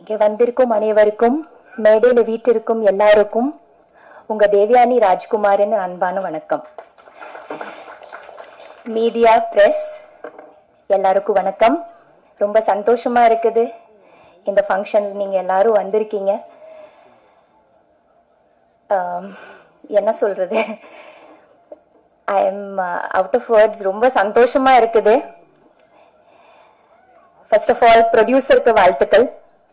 இங்கே வந்திருக்கும் அனைவருக்கும் மேடையில் வீட்டிற்கும் எல்லாருக்கும் உங்க தேவயானி ராஜ்குமாரின் அன்பான வணக்கம் மீடியா பிரஸ் எல்லாருக்கும் வணக்கம் ரொம்ப சந்தோஷமா இருக்குது இந்த ஃபங்க்ஷன் நீங்க எல்லாரும் வந்திருக்கீங்க ஆம், என்ன சொல்றது I am out of words ரொம்ப சந்தோஷமா இருக்குது ஃபர்ஸ்ட் ஆஃப் ஆல் ப்ரொடியூசருக்கு வாழ்த்துக்கள்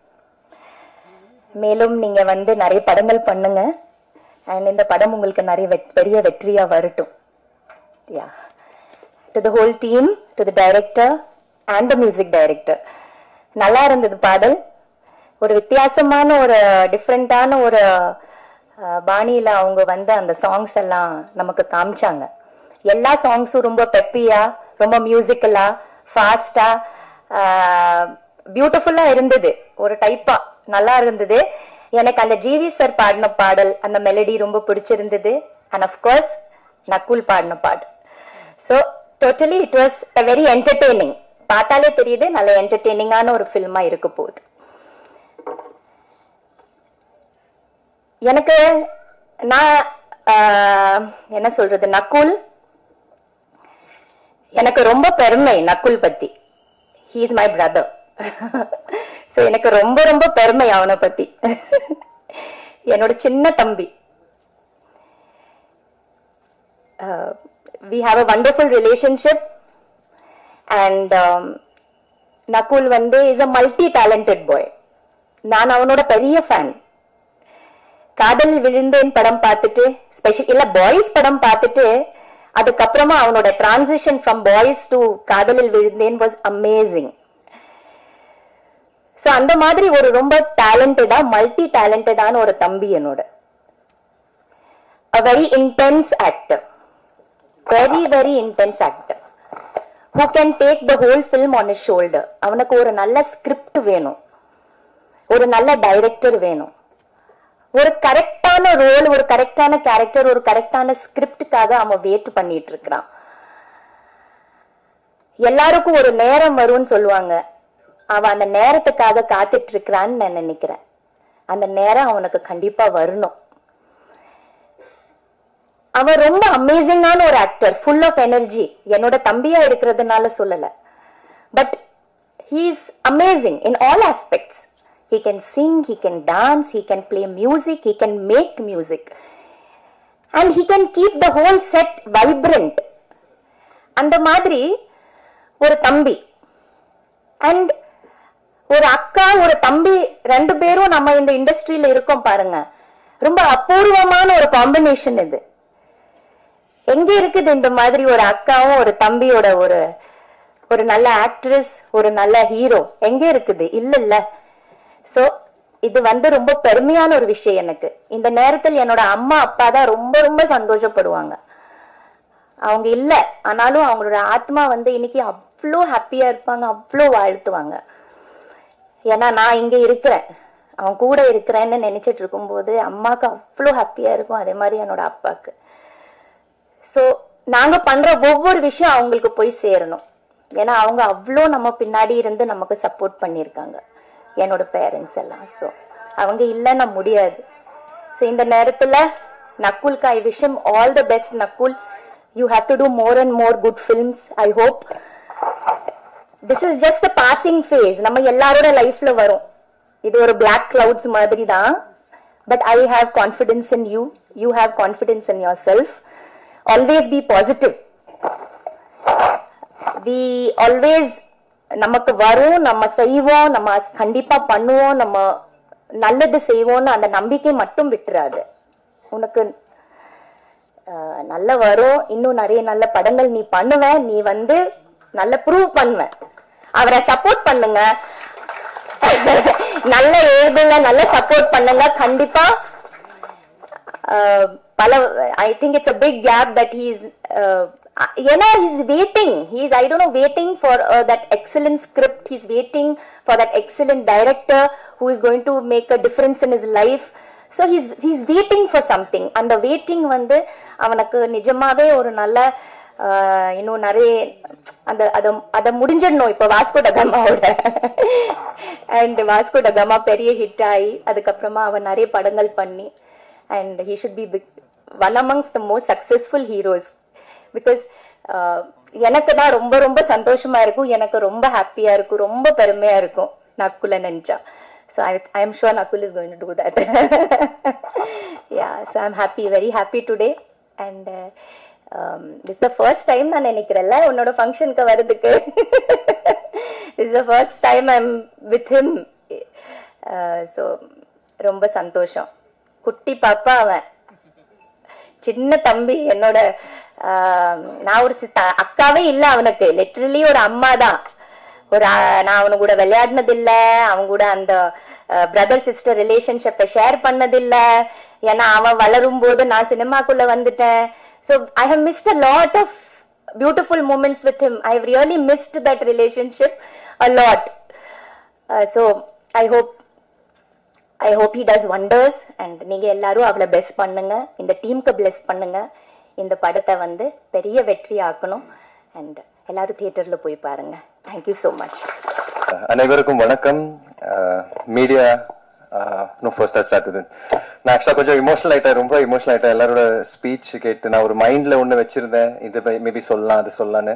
மேலும் நீங்க வந்து நிறைய படங்கள் பண்ணுங்க அண்ட் இந்த படம் உங்களுக்கு நிறைய வெட்- பெரிய வெற்றியா வரட்டும் yeah to the whole team to the director and the music director நல்லா இருந்தது பாடல் ஒரு வித்தியாசமான ஒரு டிஃப்ரெண்டான ஒரு அஹ், பாணியில அவங்க வந்து அந்த சாங்ஸ் எல்லாம் நமக்கு காமிச்சாங்க எல்லா சாங்ஸும் ரொம்ப பெப்பியா ரொம்ப மியூசிக்கலா ஃபாஸ்டா பியூட்டிஃபுல்லா இருந்தது ஒரு டைப்பா நல்லா இருந்தது எனக்கு அந்த ஜிவி சார் பாடின பாடல் அந்த மெலடி ரொம்ப பிடிச்சிருந்தது அண்ட் அஃப்கோர்ஸ் நக்குல் பாடின பாட்டு so totally it was a very entertaining பார்த்தாலே தெரியுது நல்ல என்டர்டெய்னிங்கான ஒரு ஃபில்மா இருக்க போகுது எனக்கு நான் ஆஹ், என்ன சொல்றது நக்குல் எனக்கு ரொம்ப பெருமை நக்குல் பத்தி he is my brother so எனக்கு ரொம்ப ரொம்ப பெருமை அவனை பத்தி என்னோட சின்ன தம்பி we have a wonderful relationship and Nakul வந்து is a multi talented boy நான் அவனோட பெரிய ஃபேன் காதல் விழுந்தேன் படம் பார்த்துட்டு ஸ்பெஷல் இல்ல பாய்ஸ் படம் பார்த்துட்டு அதுக்கப்புறமா அவனோட டிரான்சிஷன் ஃப்ரம் பாய்ஸ் டு காதலில் விழுந்தேன் வாஸ் அமேசிங் சோ அந்த மாதிரி ஒரு ரொம்ப டேலண்டடா மல்டி டேலண்டடான ஒரு தம்பி என்னோட a very intense actor very very intense actor who can take the whole film on his shoulder அவனுக்கு ஒரு நல்ல ஸ்கிரிப்ட் வேணும் ஒரு நல்ல டைரக்டர் வேணும் ஒரு கரெக்டான ரோல் ஒரு கரெக்டான கேரக்டர் ஒரு கரெக்டான ஸ்கிரிப்டுக்காக அவன் வெயிட் பண்ணிட்டு இருக்கிறான் எல்லாருக்கும் ஒரு நேரம் வரும்னு சொல்லுவாங்க அவன் அந்த நேரத்துக்காக காத்துட்டு இருக்கிறான்னு நான் நினைக்கிறேன் அந்த நேரம் அவனுக்கு கண்டிப்பா வரணும் அவன் ரொம்ப அமேசிங்கான ஒரு ஆக்டர் ஃபுல் ஆஃப் எனர்ஜி என்னோட தம்பியா இருக்கிறதுனால சொல்லல but he is amazing in all aspects he can sing he can dance he can play music he can make music and he can keep the whole set vibrant அந்த மாதிரி ஒரு தம்பி and ஒரு அக்கா ஒரு தம்பி ரெண்டு பேரும் நம்ம இந்த இண்டஸ்ட்ரியில இருக்கோம் பாருங்க ரொம்ப அபூர்வமான ஒரு காம்பினேஷன் இது எங்க இருக்குது இந்த மாதிரி ஒரு அக்காவும் ஒரு தம்பியோட ஒரு ஒரு நல்ல ஆக்ட்ரஸ் ஒரு நல்ல ஹீரோ எங்க இருக்குது இல்ல இல்ல சோ இது வந்து ரொம்ப பெருமையான ஒரு விஷயம் எனக்கு இந்த நேரத்தில் என்னோட அம்மா அப்பா தான் ரொம்ப ரொம்ப சந்தோஷப்படுவாங்க அவங்க இல்ல ஆனாலும் அவங்களோட ஆத்மா வந்து இன்னைக்கு அவ்வளோ ஹாப்பியா இருப்பாங்க அவ்வளோ வாழ்த்துவாங்க ஏன்னா நான் இங்க இருக்கிறேன் அவன் கூட இருக்கிறேன்னு நினைச்சிட்டு இருக்கும்போது அம்மாக்கு அவ்வளோ ஹாப்பியா இருக்கும் அதே மாதிரி என்னோட அப்பாக்கு ஸோ நாங்க பண்ற ஒவ்வொரு விஷயம் அவங்களுக்கு போய் சேரணும் ஏன்னா அவங்க அவ்வளோ நம்ம பின்னாடி இருந்து நமக்கு சப்போர்ட் பண்ணியிருக்காங்க என்னோட பேரண்ட்ஸ் எல்லாம் ஸோ அவங்க இல்லைன்னா முடியாது ஸோ இந்த நேரத்துல நக்குல்க்கு I wish all the best Nakul you have to do more and more good films I hope this is just a passing phase நம்ம எல்லாரோட லைஃப்ல வரும் இது ஒரு பிளாக் கிளவுட்ஸ் மாதிரி தான் but I have confidence in you you have confidence in yourself always be positive we always நமக்கு வரும் நம்ம செய்வோம் நம்ம கண்டிப்பா பண்ணுவோம் நம்ம நல்லது செய்வோம்னு அந்த நம்பிக்கை மட்டும் விட்டுறாது உனக்கு அஹ், நல்ல வரும் இன்னும் நிறைய நல்ல படங்கள் நீ பண்ணுவ நீ வந்து நல்ல ப்ரூவ் பண்ணுவ அவரை சப்போர்ட் பண்ணுங்க நல்ல எழுதுங்க நல்ல சப்போர்ட் பண்ணுங்க கண்டிப்பா uh, பல I think it's a big gap that he's ஏன்னா he's waiting he's I don't know waiting for that excellent script he's waiting for that excellent director who is going to make a difference in his life so he's he's waiting for something அந்த waiting வந்து அவனுக்கு நிஜமாவே ஒரு நல்ல ஆஹ் இன்னும் நிறைய அந்த அதை அதை முடிஞ்சிடணும் இப்போ வாஸ்கோ டகாமாவோட அண்ட் வாஸ்கோ டகாமா பெரிய ஹிட் ஆகி அதுக்கப்புறமா அவன் நிறைய படங்கள் பண்ணி and he should be big one amongst the most successful heroes because எனக்கு தான் ரொம்ப ரொம்ப சந்தோஷமா இருக்கும் எனக்கு ரொம்ப ஹாப்பியா இருக்கும் ரொம்ப பெருமையா இருக்கும் நக்குல நினைச்சா so I I am sure Nakul is going to do that yeah so I am happy very happy today and this the first time நான் நினைக்கிறேன்ல உன்னோட ஃபங்க்ஷனுக்கு வர்றதுக்கு this the first time I am with him so ரொம்ப சந்தோஷம் குட்டி பாப்பா அவன் சின்ன தம்பி என்னோட ஆஹ், நான் ஒரு சித்த- அக்காவே இல்ல அவனுக்கு லிட்டரலி ஒரு அம்மா தான் ஒரு ஆஹ், நான் அவனு கூட விளையாடினது இல்ல அவன் கூட அந்த பிரதர் சிஸ்டர் ரிலேஷன்ஷிப்பை ஷேர் பண்ணது இல்ல ஏன்னா அவன் வளரும் போது நான் சினிமாக்குள்ள வந்துட்டேன் so I have missed a lot of beautiful moments with him I really missed that relationship a lot so I hope I hope he does wonders and நீங்க எல்லாரும் அவளை பெஸ்ட் பண்ணுங்க இந்த டீமுக்கு பிளெஸ் பண்ணுங்க இந்த படத்தை வந்து பெரிய வெற்றி ஆக்கணும் அண்ட் எல்லாரும் தியேட்டர்ல போய் பாருங்க தேங்க்யூ ஸோ மச் அனைவருக்கும் வணக்கம் மீடியா இன்னும் ஃபர்ஸ்ட் ஸ்டார்ட் இது நான் ஆக்சுவலாக கொஞ்சம் இமோஷனல் ஆயிட்டேன் ரொம்ப இமோஷனல் ஆயிட்டேன் எல்லாரோட ஸ்பீச் கேட்டு நான் ஒரு மைண்ட்ல ஒன்று வச்சிருந்தேன் இது மேபி சொல்லலாம் அது சொல்லலான்னு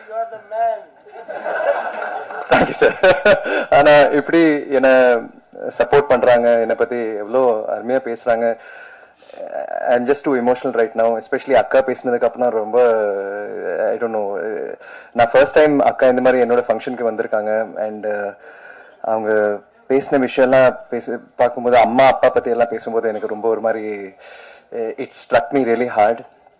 தேங்க்யூ சார் ஆனா இப்படி என்ன சப்போர்ட் பண்றாங்க என்னை பத்தி எவ்வளோ அருமையா பேசுறாங்க I'm just too emotional right now especially அக்கா பேசினதுக்கு அப்புறம் ரொம்ப ஐ டோன்ட் நோ நான் ஃபர்ஸ்ட் டைம் அக்கா இந்த மாதிரி என்னோட ஃபங்க்ஷனுக்கு வந்திருக்காங்க அண்ட் அவங்க பேசின விஷயம்லாம் பேச பார்க்கும்போது அம்மா அப்பா பத்தி எல்லாம் பேசும்போது எனக்கு ரொம்ப ஒரு மாதிரி it's struck me really hard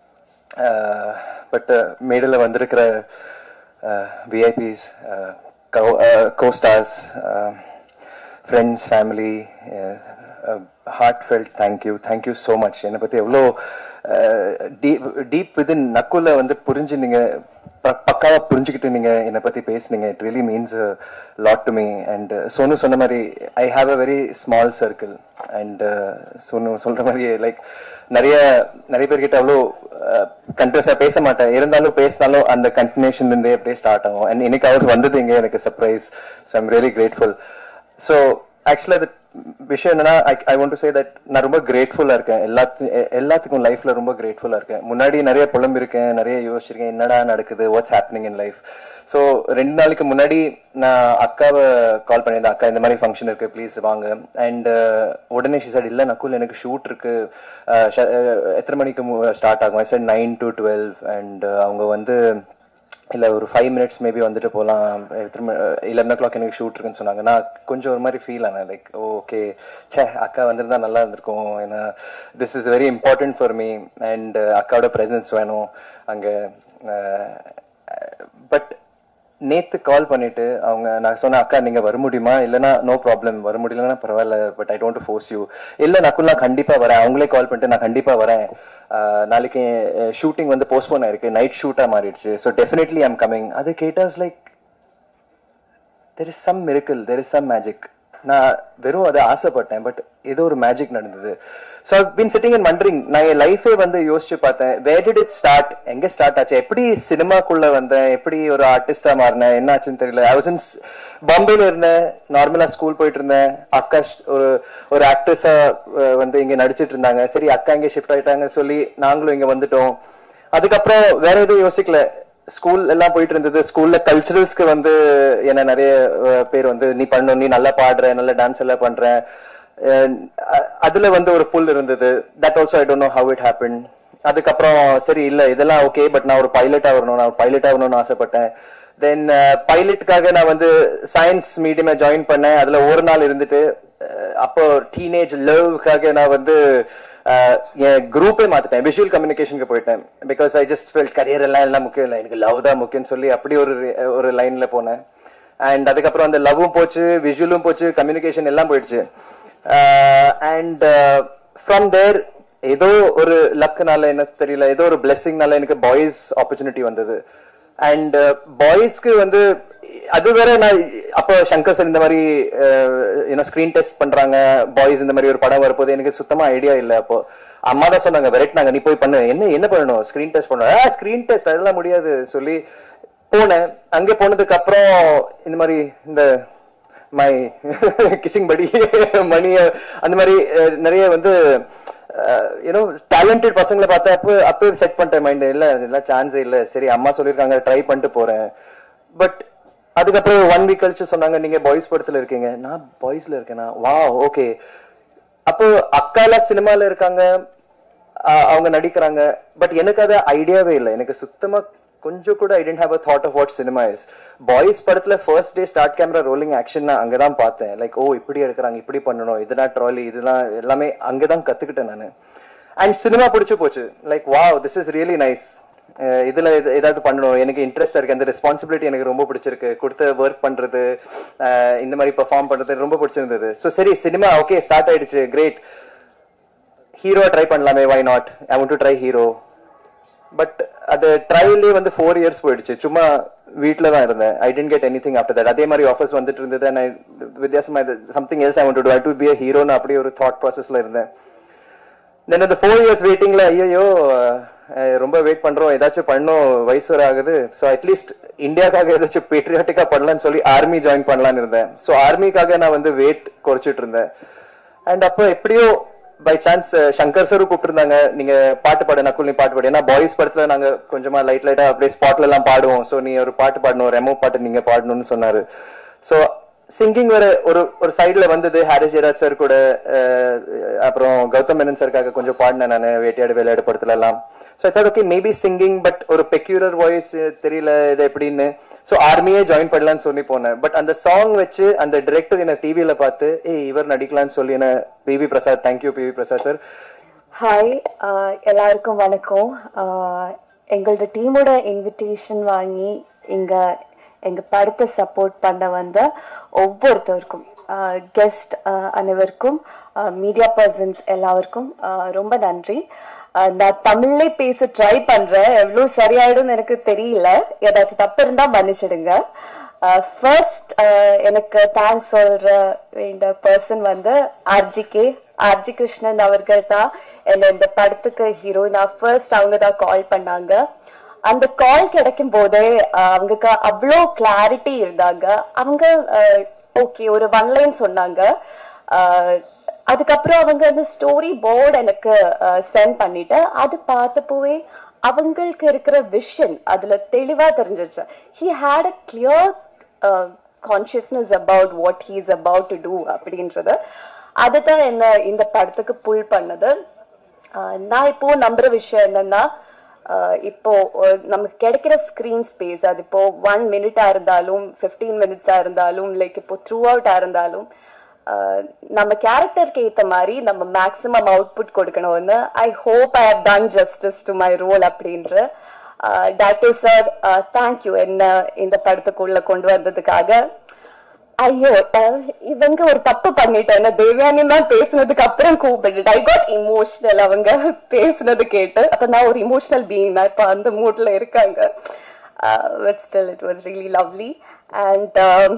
but மேடையில் வந்திருக்கிற VIPs costars friends family heartfelt thank you thank you so much என்னை பற்றி எவ்வளோ டீப் டீப் விதின் நக்குல வந்து புரிஞ்சு நீங்கள் பக்காவா புரிஞ்சுக்கிட்டு நீங்க என்னை பத்தி பேசுனீங்க it really means lot to me and Sonu சொன்ன மாதிரி I have a very small circle and Sonu சொல்ற மாதிரி லைக் நிறைய நிறைய பேர்கிட்ட அவ்வளோ கண்டினியூஸா பேச மாட்டேன் இருந்தாலும் பேசினாலும் அந்த கண்டினியூஷன் இருந்தே அப்படியே ஸ்டார்ட் ஆகும் அண்ட் இன்னைக்கு அவர் வந்தது இங்க எனக்கு surprise so I'm really grateful so ஆக்சுவலாக அது விஷயம் என்னன்னா I want to say that நான் ரொம்ப கிரேட்ஃபுல்லா இருக்கேன் எல்லாத்து எ- எல்லாத்துக்கும் லைஃப்ல ரொம்ப கிரேட்ஃபுல்லா இருக்கேன் முன்னாடி நிறைய புலம்பிருக்கேன் நிறைய யோசிச்சிருக்கேன் என்னடா நடக்குது what's happening in life so ரெண்டு நாளைக்கு முன்னாடி நான் அக்காவை கால் பண்ணியிருந்தேன் அக்கா இந்த மாதிரி ஃபங்க்ஷன் இருக்கு ப்ளீஸ் வாங்க அண்ட் உடனே ஷி said இல்லை நக்குல் எனக்கு ஷூட் இருக்கு அஹ், ஷ- அஹ், எத்தனை மணிக்கு ஸ்டார்ட் ஆகும் sir nine to twelve and அவங்க வந்து இல்லை ஒரு ஃபைவ் மினிட்ஸ் மேபி வந்துட்டு போகலாம் திரும்ப லெவன் ஓ கிளாக் எனக்கு ஷூட் இருக்குன்னு சொன்னாங்க நான் கொஞ்சம் ஒரு மாதிரி ஃபீல் ஆனேன் லைக் ஓகே ச்சே அக்கா வந்திருந்தா நல்லா இருந்திருக்கும் ஏன்னா this is very important for me and அக்காவோட ப்ரெசன்ஸ் வேணும் அங்கே பட் நேத்து கால் பண்ணிட்டு அவங்க நான் சொன்னேன் அக்கா நீங்க வர முடியுமா இல்லைன்னா நோ ப்ராப்ளம் வர முடியலன்னா பரவாயில்ல but I don't force you இல்ல நக்குல் நான் கண்டிப்பா வரேன் அவங்களே கால் பண்ணிட்டு நான் கண்டிப்பா வரேன் ஆஹ் நாளைக்கு ஷூட்டிங் வந்து போஸ்ட்போன் ஆயிருக்கு நைட் ஷூட்டா மாறிடுச்சு ஸோ டெஃபினெட்லி ஐம் கமிங் அது கேட்டாஸ் like there is some miracle there is some magic நான் வெறும் அதை ஆசைப்பட்டேன் பட் ஏதோ ஒரு மேஜிக் நடந்தது so been sitting and wondering நான் என் லைஃபே வந்து யோசிச்சு பார்த்தேன் வேர் டிட் இட் ஸ்டார்ட் எங்க ஸ்டார்ட் ஆச்சு எப்படி சினிமாக்குள்ள வந்தேன் எப்படி ஒரு ஆர்டிஸ்டா மாறினேன் என்ன ஆச்சுன்னு தெரியல ஐ வாஸ் இன் பாம்பேல இருந்தேன் நார்மலா ஸ்கூல் போயிட்டு இருந்தேன் அக்கா sh- ஒரு ஒரு ஆக்ட்ரஸா வந்து இங்க நடிச்சிட்டு இருந்தாங்க சரி அக்கா இங்க ஷிஃப்ட் ஆயிட்டாங்க சொல்லி நாங்களும் இங்க வந்துட்டோம் அதுக்கப்புறம் வேற எதுவும் யோசிக்கல ஸ்கூல் எல்லாம் போயிட்டு இருந்தது ஸ்கூல்ல கல்ச்சுரல்ஸ்க்கு வந்து என்ன நிறைய அஹ், பேர் வந்து நீ பண்ணணும் நீ நல்லா பாடுற நல்ல டான்ஸ் எல்லாம் பண்ற அஹ், அ- அதுல வந்து ஒரு புல் இருந்தது that also I don't know how it happen அதுக்கப்புறம் சரி இல்ல இதெல்லாம் ஓகே பட் நான் ஒரு பைலட் ஆகணும் நான் பைலட் ஆகணும்னு ஆசைப்பட்டேன் தென் பைலட்டுக்காக நான் வந்து சயின்ஸ் மீடியமை ஜாயின் பண்ணேன் அதுல ஒரு நாள் இருந்துட்டு அஹ், அப்போ டீனேஜ் லவ்க்காக நான் வந்து அஹ், என் குரூப்பே மாத்திட்டேன் விஷுவல் கம்யூனிகேஷனுக்கு போயிட்டேன் because I just felt career எல்லாம் எல்லாம் முக்கியம் இல்லை எனக்கு லவ் தான் முக்கியம்னு சொல்லி அப்படி ஒரு ஒரு லைன்ல போனேன் அண்ட் அதுக்கப்புறம் அந்த லவ்வும் போச்சு விஷுவலும் போச்சு கம்யூனிகேஷன் எல்லாம் போயிடுச்சு அண்ட் ஃப்ரம் தேர் ஏதோ ஒரு லக்குனால எனக்கு தெரியல ஏதோ ஒரு பிளெஸிங்னால எனக்கு பாய்ஸ் ஆப்பர்ச்சுனிட்டி வந்தது அண்ட் பாய்ஸ்க்கு வந்து அது வேற நான் அப்போ சங்கர் சார் இந்த மாதிரி யூனோ ஸ்கிரீன் டெஸ்ட் பண்றாங்க பாய்ஸ் இந்த மாதிரி ஒரு படம் வரப்போது எனக்கு சுத்தமா ஐடியா இல்ல அப்போ அம்மா தான் சொன்னாங்க விரட்டினாங்க நீ போய் பண்ணு என்ன என்ன பண்ணணும் ஸ்கிரீன் டெஸ்ட் பண்ணணும் ஸ்கிரீன் டெஸ்ட் அதெல்லாம் முடியாது சொல்லி போனேன் அங்க போனதுக்கு அப்புறம் இந்த மாதிரி இந்த மை கிசிங் படி மணி அந்த மாதிரி அஹ், நிறைய வந்து யூனோ டேலண்டட் பசங்களை பார்த்தா அப்போ அப்போ செட் பண்ணிட்டேன் மைண்ட் இல்ல இதெல்லாம் சான்ஸே இல்ல சரி அம்மா சொல்லியிருக்காங்க ட்ரை பண்ணிட்டு போறேன் பட் அதுக்கப்புறம் ஒன் வீக் கழிச்சு சொன்னாங்க நீங்க பாய்ஸ் படத்துல இருக்கீங்க நான் பாய்ஸ்ல இருக்கேனா வா ஓகே அப்போ அக்கால சினிமால இருக்காங்க ஆஹ் அவங்க நடிக்கிறாங்க பட் எனக்கு அது ஐடியாவே இல்லை எனக்கு சுத்தமா கொஞ்சம் கூட I didn't have a thought of what cinema is Boys படத்துல first day start camera rolling action நான் அங்கதான் பார்த்தேன் லைக் ஓ இப்படி எடுக்கிறாங்க இப்படி பண்ணணும் இதெல்லாம் ட்ராலி இதெல்லாம் எல்லாமே அங்கதான் கத்துக்கிட்டேன் நான் அண்ட் சினிமா பிடிச்சு போச்சு like wow this is really nice இதுல எது- ஏதாவது பண்ணணும் எனக்கு இன்ட்ரெஸ்டா இருக்கு அந்த ரெஸ்பான்சிபிலிட்டி எனக்கு ரொம்ப பிடிச்சிருக்கு கொடுத்த ஒர்க் பண்றது அஹ் இந்த மாதிரி பெர்ஃபார்ம் பண்றது ரொம்ப பிடிச்சிருந்தது ஸோ சரி சினிமா ஓகே ஸ்டார்ட் ஆயிடுச்சு கிரேட் ஹீரோ ட்ரை பண்ணலாமே why not I want to try hero but அது ட்ரையல்லே வந்து ஃபோர் இயர்ஸ் போயிடுச்சு சும்மா வீட்டில் தான் இருந்தேன் I didn't get anything after that அதே மாதிரி ஆஃபர்ஸ் வந்துட்டு இருந்தது and I வித்தியாசமா இது something else I want to I to be ஹீரோன்னு அப்படியே ஒரு தாட் ப்ராசஸ்ல இருந்தேன் தென் அந்த ஃபோர் இயர்ஸ் வெயிட்டிங்ல ஐயோ ரொம்ப வெயிட் பண்றோம் ஏதாச்சும் பண்ணோம் வயசு வர ஆகுது ஸோ அட்லீஸ்ட் இந்தியாக்காக ஏதாச்சும் பேட்ரியாட்டிக்கா பண்ணலாம்னு சொல்லி ஆர்மி ஜாயின் பண்ணலாம்னு இருந்தேன் ஸோ ஆர்மிக்காக நான் வந்து வெயிட் குறைச்சிட்டு இருந்தேன் அண்ட் அப்போ எப்படியோ பை சான்ஸ் சங்கர் சாரும் கூப்பிட்டுருந்தாங்க நீங்க பாட்டு பாடு நக்குல் நீ பாட்டு பாடு ஏன்னா பாய்ஸ் படத்துல நாங்க கொஞ்சமா லைட் லைட்டா அப்படியே ஸ்பாட்ல எல்லாம் பாடுவோம் ஸோ நீ ஒரு பாட்டு பாடணும் ரெமோ பாட்டு நீங்க பாடணும்னு சொன்னாரு ஸோ சிங்கிங் வேற ஒரு ஒரு சைடுல வந்தது ஹாரிஸ் ஜெயராஜ் சார் கூட அஹ், அப்புறம் கௌதம் மேனன் சாருக்காக கொஞ்சம் பாடினேன் நான் வேட்டையாடு வேலையாடு படத்துல எல்லாம் so I thought okay maybe singing but ஒரு பெக்யூலர் வாய்ஸ் தெரியல இது எப்படின்னு ஸோ ஆர்மியே ஜாயின் பண்ணலாம்னு சொல்லி போனேன் பட் அந்த சாங் வச்சு அந்த டிரெக்டர் என்ன டிவியில பார்த்து ஏய் இவர் நடிக்கலாம்னு சொல்லி என்ன P V Prasad thank you P V Prasad sir hi எல்லாருக்கும் வணக்கம் ஆஹ் எங்களோட டீமோட இன்விடேஷன் வாங்கி இங்க எங்க படத்தை சப்போர்ட் பண்ண வந்த ஒவ்வொருத்தருக்கும் கெஸ்ட் அனைவருக்கும் மீடியா பர்சன்ஸ் எல்லாருக்கும் ஆஹ் ரொம்ப நன்றி ஆஹ் நான் தமிழ்லே பேச ட்ரை பண்றேன் எவ்வளவு சரியாயிடும்னு எனக்கு தெரியல ஏதாச்சும் தப்பு இருந்தா மன்னிச்சிடுங்க ஃபர்ஸ்ட் எனக்கு தேங்க்ஸ் சொல்ற வேண்டிய பர்சன் வந்து ஆர்ஜிகே ஆர்ஜி கிருஷ்ணன் அவர்கள் தான் என்ன இந்த படத்துக்கு ஹீரோயினா ஃபர்ஸ்ட் அவங்க தான் கால் பண்ணாங்க அந்த கால் கிடைக்கும் போதே அஹ், அவங்களுக்கு அவ்வளோ கிளாரிட்டி இருந்தாங்க அவங்க ஓகே ஒரு ஒன் லைன் சொன்னாங்க அஹ், அதுக்கப்புறம் அவங்க அந்த ஸ்டோரி போர்டு எனக்கு சென்ட் பண்ணிட்டு அது பார்த்தப்போவே அவங்களுக்கு இருக்கிற விஷன் அதுல தெளிவா தெரிஞ்சிருச்சு he had a clear consciousness about what he is about to do அப்படின்றது அதுதான் என்ன இந்த படத்துக்கு புல் பண்ணது ஆஹ் நான் இப்போ நம்புற விஷயம் என்னன்னா ஆஹ் இப்போ அஹ் நமக்கு கிடைக்கிற ஸ்கிரீன் ஸ்பேஸ் அது இப்போ ஒன் மினிட்டா இருந்தாலும் ஃபிஃப்டீன் மினிட்ஸா இருந்தாலும் லைக் இப்போ த்ரூ அவுட்டா இருந்தாலும் ஆஹ் நம்ம கேரக்டருக்கு ஏத்த மாதிரி நம்ம மேக்ஸிமம் அவுட்புட் கொடுக்கணும்னு I hope I have done justice to my role அப்படின்ற டாக்டர் சார் தேங்க்யூ என்ன இந்த படத்துக்குள்ள கொண்டு வந்ததுக்காக ஐயோ அஹ் இவங்க ஒரு தப்பு பண்ணிட்டேன் தேவயானி தான் பேசுனதுக்கு அப்புறம் கூப்பிட்டு ஐ காட் இமோஷனல் அவங்க பேசுனது கேட்டு அப்ப நான் ஒரு இமோஷனல் பீயிங் தான் இப்ப அந்த மூட்ல இருக்காங்க but still it was really lovely and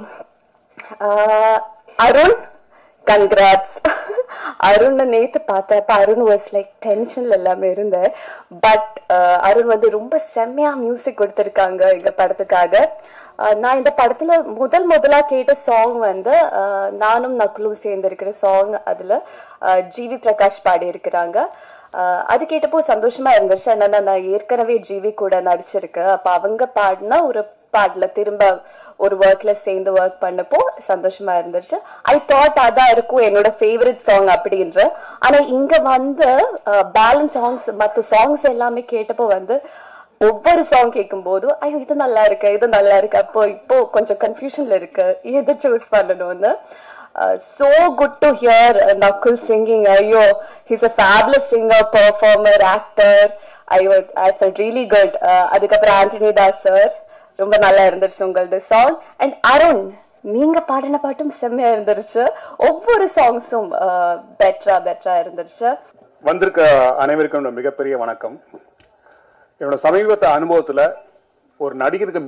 Arun congrats Arun நேத்து பார்த்தேன் அப்ப அருண் வாஸ் லைக் டென்ஷன்ல எல்லாமே இருந்தேன் பட் அருண் வந்து ரொம்ப செம்மையா மியூசிக் கொடுத்திருக்காங்க எங்க படத்துக்காக அஹ், நான் இந்த படத்துல முதல் முதலா கேட்ட சாங் வந்து அஹ், நானும் நக்குலும் சேர்ந்திருக்கிற சாங் அதுல அஹ், ஜிவி பிரகாஷ் பாடி இருக்கிறாங்க ஆஹ் அது கேட்டப்போ சந்தோஷமா இருந்துச்சு என்னன்னா நான் ஏற்கனவே ஜிவி கூட நடிச்சிருக்கேன் அப்ப அவங்க பாடின ஒரு பாடல திரும்ப ஒரு ஒர்க்ல சேர்ந்து ஒர்க் பண்ணப்போ சந்தோஷமா இருந்துச்சு ஐ தாட் அதான் இருக்கும் என்னோட ஃபேவரட் சாங் அப்படின்ற ஆனா இங்க வந்து பேலன்ஸ் சாங்ஸ் மத்த சாங்ஸ் எல்லாமே கேட்டப்போ வந்து ஒவ்வொரு சாங் கேட்கும் போதும் ஐயோ இது நல்லா இருக்கு இது நல்லா இருக்கு அப்போ இப்போ கொஞ்சம் கன்ஃபியூஷன்ல இருக்கு எதை சூஸ் பண்ணணும்னு Uh, so good to hear uh, Nakul singing. Ayo, he's a fabulous singer, performer, actor. I was, I felt really good. Uh, அதுக்கப்புறம் ஆண்டனி தாஸ் சார் ரொம்ப நல்லா இருந்துச்சு உங்களோட சாங் அண்ட் அருண் நீங்க பாடின பாட்டும் செம்மையா இருந்துருச்சு ஒவ்வொரு சாங்ஸும் பெட்டரா பெட்டரா இருந்துருச்சு வந்திருக்க அனைவருக்கும் என்னோட மிகப்பெரிய வணக்கம் என்னோட சமீபத்த அனுபவத்துல ஒரு நடிகருக்கு மிக